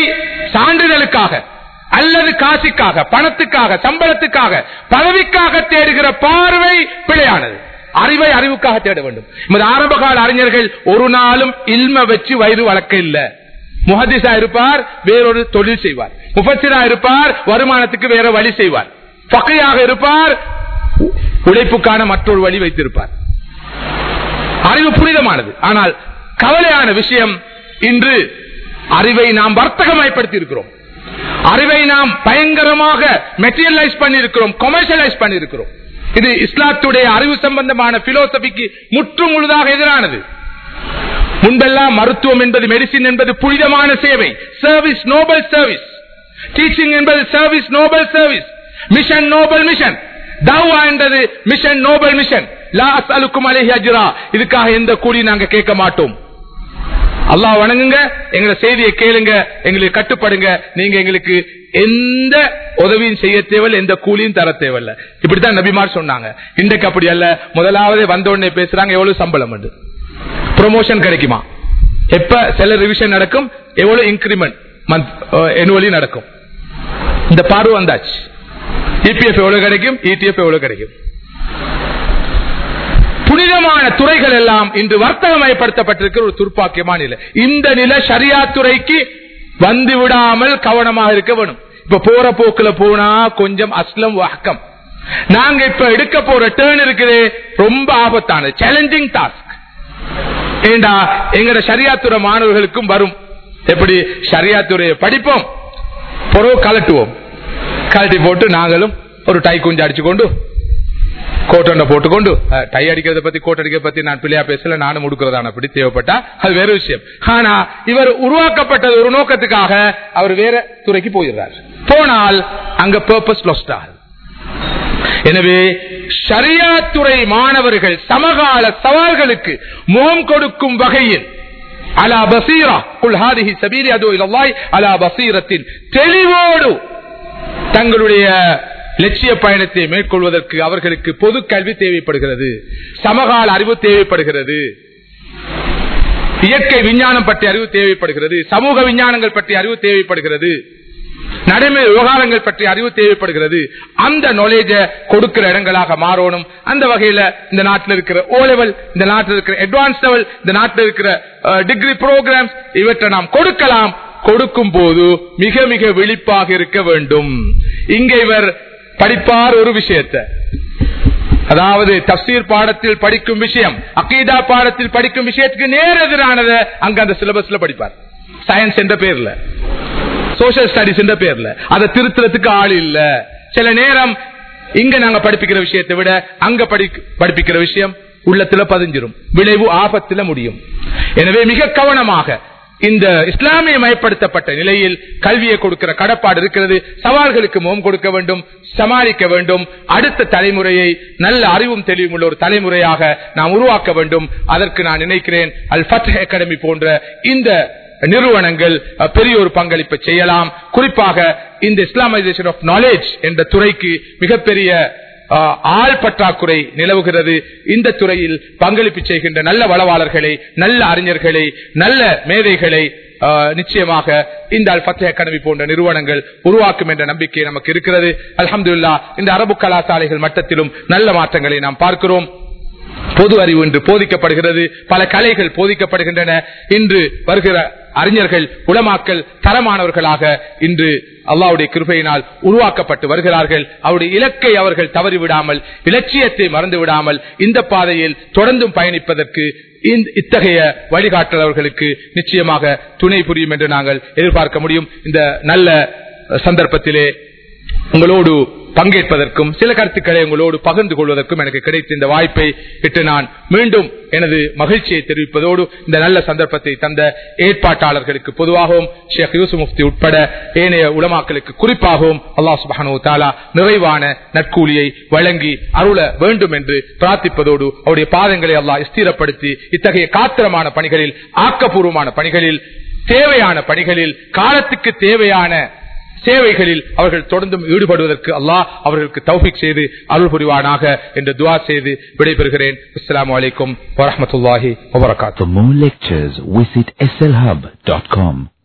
சான்றிதழுக்காக அல்லது காசிக்காக பணத்துக்காக சம்பளத்துக்காக பதவிக்காக தேடுகிற பார்வை பிழையானது அறிவை அறிவுக்காக தேட வேண்டும் நமது ஆரம்ப கால அறிஞர்கள் ஒரு நாளும் இல்ம வச்சு வயிறு வளர்க்க இல்ல முஹதிசா இருப்பார் வேறொரு தொழில் செய்வார் முஃபசிரா இருப்பார் வருமானத்துக்கு வேற வழி செய்வார் பக்கையாக இருப்பார் உ- உழைப்புக்கான மற்றொரு வழி வைத்திருப்பார் அறிவு புனிதமானது ஆனால் கவலையான விஷயம் இன்று அறிவை நாம் வர்த்தகமயப்படுத்தி இருக்கிறோம் அறிவை நாம் பயங்கரமாக மெட்டீரியலைஸ் பண்ணியிருக்கிறோம் கொமர்ஷியலைஸ் பண்ணியிருக்கிறோம் இது இஸ்லாத்துடைய அறிவு சம்பந்தமான பிலோசபிக்கு முற்று முழுதாக எதிரானது முன்பெல்லாம் மருத்துவம் என்பது மெடிசின் என்பது புனிதமான சேவை சர்வீஸ் நோபல் சர்வீஸ் டீச்சிங் என்பது service noble service mission noble mission தவா என்றது மிஷன் நோபல் மிஷன் லா அஸ்அலுக்கும் அலைஹி அஜ்ரா இதுக்காக எந்த கூலி நாங்க கேட்க மாட்டோம் அல்லாஹ் வணங்குங்க எங்களை செய்தியை கேளுங்க எங்களுக்கு கட்டுப்படுங்க நீங்க எங்களுக்கு எந்த உதவியும் செய்ய தேவையில்ல எந்த கூலியும் தர தேவையில்ல இப்படித்தான் நபிமார் சொன்னாங்க இன்றைக்கு அப்படி அல்ல முதலாவது வந்த உடனே பேசுறாங்க எவ்வளவு சம்பளம் உண்டு ப்ரொமோஷன் கிடைக்குமா எப்ப சில ரிவிஷன் நடக்கும் எவ்வளவு இன்கிரிமெண்ட் மந்த் எனுவலி நடக்கும் இந்த பார்வை வந்தாச்சு இபிஎஃப் எவ்வளவு கிடைக்கும் இடிஎஃப் எவ்வளவு கிடைக்கும் புனிதமான துறைகள் எல்லாம் இன்று வர்த்தகமயப்படுத்தப்பட்டிருக்கிற ஒரு துர்ப்பாக்கியமான நிலை இந்த நிலை ஷரியா துறைக்கு வந்து விடாமல் கவனமாக இருக்க வேணும் இப்ப போற போக்குல போனா கொஞ்சம் அஸ்லம் வழக்கம் நாங்க இப்ப எடுக்க போற டேர்ன் இருக்குது ரொம்ப ஆபத்தானது சேலஞ்சிங் டாஸ்க் ஏண்டா எங்கட ஷரியாத்துறை மாணவர்களுக்கும் வரும் எப்படி ஷரியாத்துறையை படிப்போம் பொறவு கலட்டுவோம் கலட்டி போட்டு நாங்களும் ஒரு டை குஞ்சு அடிச்சுக்கொண்டு கோட்டொண்ட போட்டுக்கொண்டு அஹ், டை அடிக்கிறத பத்தி கோட் அடிக்கிறத பத்தி நான் பிள்ளையா பேசல நானும் முடுக்கிறதான அப்படி தேவைப்பட்டா அது வேற விஷயம் ஆனா இவர் உருவாக்கப்பட்டது ஒரு நோக்கத்துக்காக அவர் வேற துறைக்கு போயிடுறார் போனால் அங்க பர்பஸ் லொஸ்ட் ஆகுது எனவே ஷரியா துறை மாணவர்கள் சமகால சவால்களுக்கு முகம் கொடுக்கும் வகையில் அலா பசீரா குல் ஹாதிஹி சபீரி அது இலல்லாஹ் அலா பசீரத்தின் தெளிவோடு தங்களுடைய லட்சிய பயணத்தை மேற்கொள்வதற்கு அவர்களுக்கு பொது கல்வி தேவைப்படுகிறது சமகால அறிவு தேவைப்படுகிறது இயற்கை விஞ்ஞானம் பற்றிய அறிவு தேவைப்படுகிறது சமூக விஞ்ஞானங்கள் பற்றிய அறிவு தேவைப்படுகிறது நடைமுறை விவகாரங்கள் பற்றிய அறிவு தேவைப்படுகிறது அந்த நாலேஜ கொடுக்கிற இடங்களாக மாறணும் அந்த வகையில இந்த நாட்டில் இருக்கிற ஓ லெவல் இந்த நாட்டில் இருக்கிற அட்வான்ஸ் லெவல் இந்த நாட்டில் இருக்கிற டிகிரி ப்ரோக்ராம்ஸ் இவற்றை நாம் கொடுக்கலாம் கொடுக்கும் போது மிக மிக விழிப்பாக இருக்க வேண்டும் இங்க இவர் படிப்பார் ஒரு விஷயத்தை அதாவது தப்சீர் பாடத்தில் படிக்கும் விஷயம் அக்கீதா பாடத்தில் படிக்கும் விஷயத்துக்கு நேர் எதிரானதை அங்க அந்த சிலபஸ்ல படிப்பார் சயின்ஸ் என்ற பேர்ல சோசியல் ஸ்டடிஸ் என்ற பேர்ல அதை திருத்துறதுக்கு ஆள் இல்ல சில நேரம் இங்க நாங்க படிப்பிக்கிற விஷயத்தை விட அங்க படி- படிப்பிக்கிற விஷயம் உள்ளத்துல பதிஞ்சிரும் விளைவு ஆபத்துல முடியும் எனவே மிக கவனமாக இந்த இஸ்லாமிய மயப்படுத்தப்பட்ட நிலையில் கல்வியை கொடுக்கிற கடப்பாடு இருக்கிறது சவால்களுக்கு முகம் கொடுக்க வேண்டும் சமாளிக்க வேண்டும் அடுத்த தலைமுறையை நல்ல அறிவும் தெளிவும் உள்ள ஒரு தலைமுறையாக நாம் உருவாக்க வேண்டும் அதற்கு நான் நினைக்கிறேன் அல் ஃபத் அகாடமி போன்ற இந்த நிறுவனங்கள் அஹ், பெரிய ஒரு பங்களிப்பை செய்யலாம் குறிப்பாக இந்த இஸ்லாமைசேஷன் ஆஃப் நாலேஜ் என்ற துறைக்கு மிகப்பெரிய அஹ், ஆள் பற்றாக்குறை நிலவுகிறது இந்த துறையில் பங்களிப்பு செய்கின்ற நல்ல வளவாளர்களை நல்ல அறிஞர்களை நல்ல மேதைகளை அஹ், நிச்சயமாக இந்த அல் ஃபத்தே அகாடமி போன்ற நிறுவனங்கள் உருவாக்கும் என்ற நம்பிக்கை நமக்கு இருக்கிறது அல்ஹம்துலில்லாஹ் இந்த அரபு கலாசாலைகள் மட்டத்திலும் நல்ல மாற்றங்களை நாம் பார்க்கிறோம் பொது அறிவு இன்று போதிக்கப்படுகிறது பல கலைகள் போதிக்கப்படுகின்றன இன்று வருகிற அறிஞர்கள் உளமாக்கல் தரமானவர்களாக இன்று அல்லாவுடைய கிருபையினால் உருவாக்கப்பட்டு வருகிறார்கள் அவருடைய இலக்கை அவர்கள் தவறிவிடாமல் இலட்சியத்தை மறந்து விடாமல் இந்த பாதையில் தொடர்ந்தும் பயணிப்பதற்கு இந்த- இத்தகைய வழிகாட்டல் அவர்களுக்கு நிச்சயமாக துணை புரியும் என்று நாங்கள் எதிர்பார்க்க முடியும் இந்த நல்ல சந்தர்ப்பத்திலே உங்களோடு பங்கேற்பதற்கும் சில கருத்துக்களை உங்களோடு பகிர்ந்து கொள்வதற்கும் எனக்கு கிடைத்த இந்த வாய்ப்பை இட்டு நான் மீண்டும் எனது மகிழ்ச்சியை தெரிவிப்பதோடு இந்த நல்ல சந்தர்ப்பத்தை தந்த ஏற்பாட்டாளர்களுக்கு பொதுவாகவும் ஷேக் யூசுப் முஃப்தி உட்பட ஏனைய உலமாக்களுக்கு குறிப்பாகவும் அல்லாஹ் சுபஹானு தாலா நிறைவான நற்கூலியை வழங்கி அருள வேண்டும் என்று பிரார்த்திப்பதோடு அவருடைய பாதங்களை அல்லாஹ் ஸ்திரப்படுத்தி இத்தகைய காத்திரமான பணிகளில் ஆக்கப்பூர்வமான பணிகளில் தேவையான பணிகளில் காலத்துக்கு தேவையான சேவைகளில் அவர்கள் தொடர்ந்தும் ஈடுபடுவதற்கு அல்லாஹ் அவர்களுக்கு தௌஃபிக் செய்து அருள் புரிவானாக என்று துவா செய்து விடைபெறுகிறேன் அஸ்ஸலாமு அலைக்கும் வரஹ்மத்துல்லாஹி வபரகாத்துஹு For more lectures, visit slhub.com.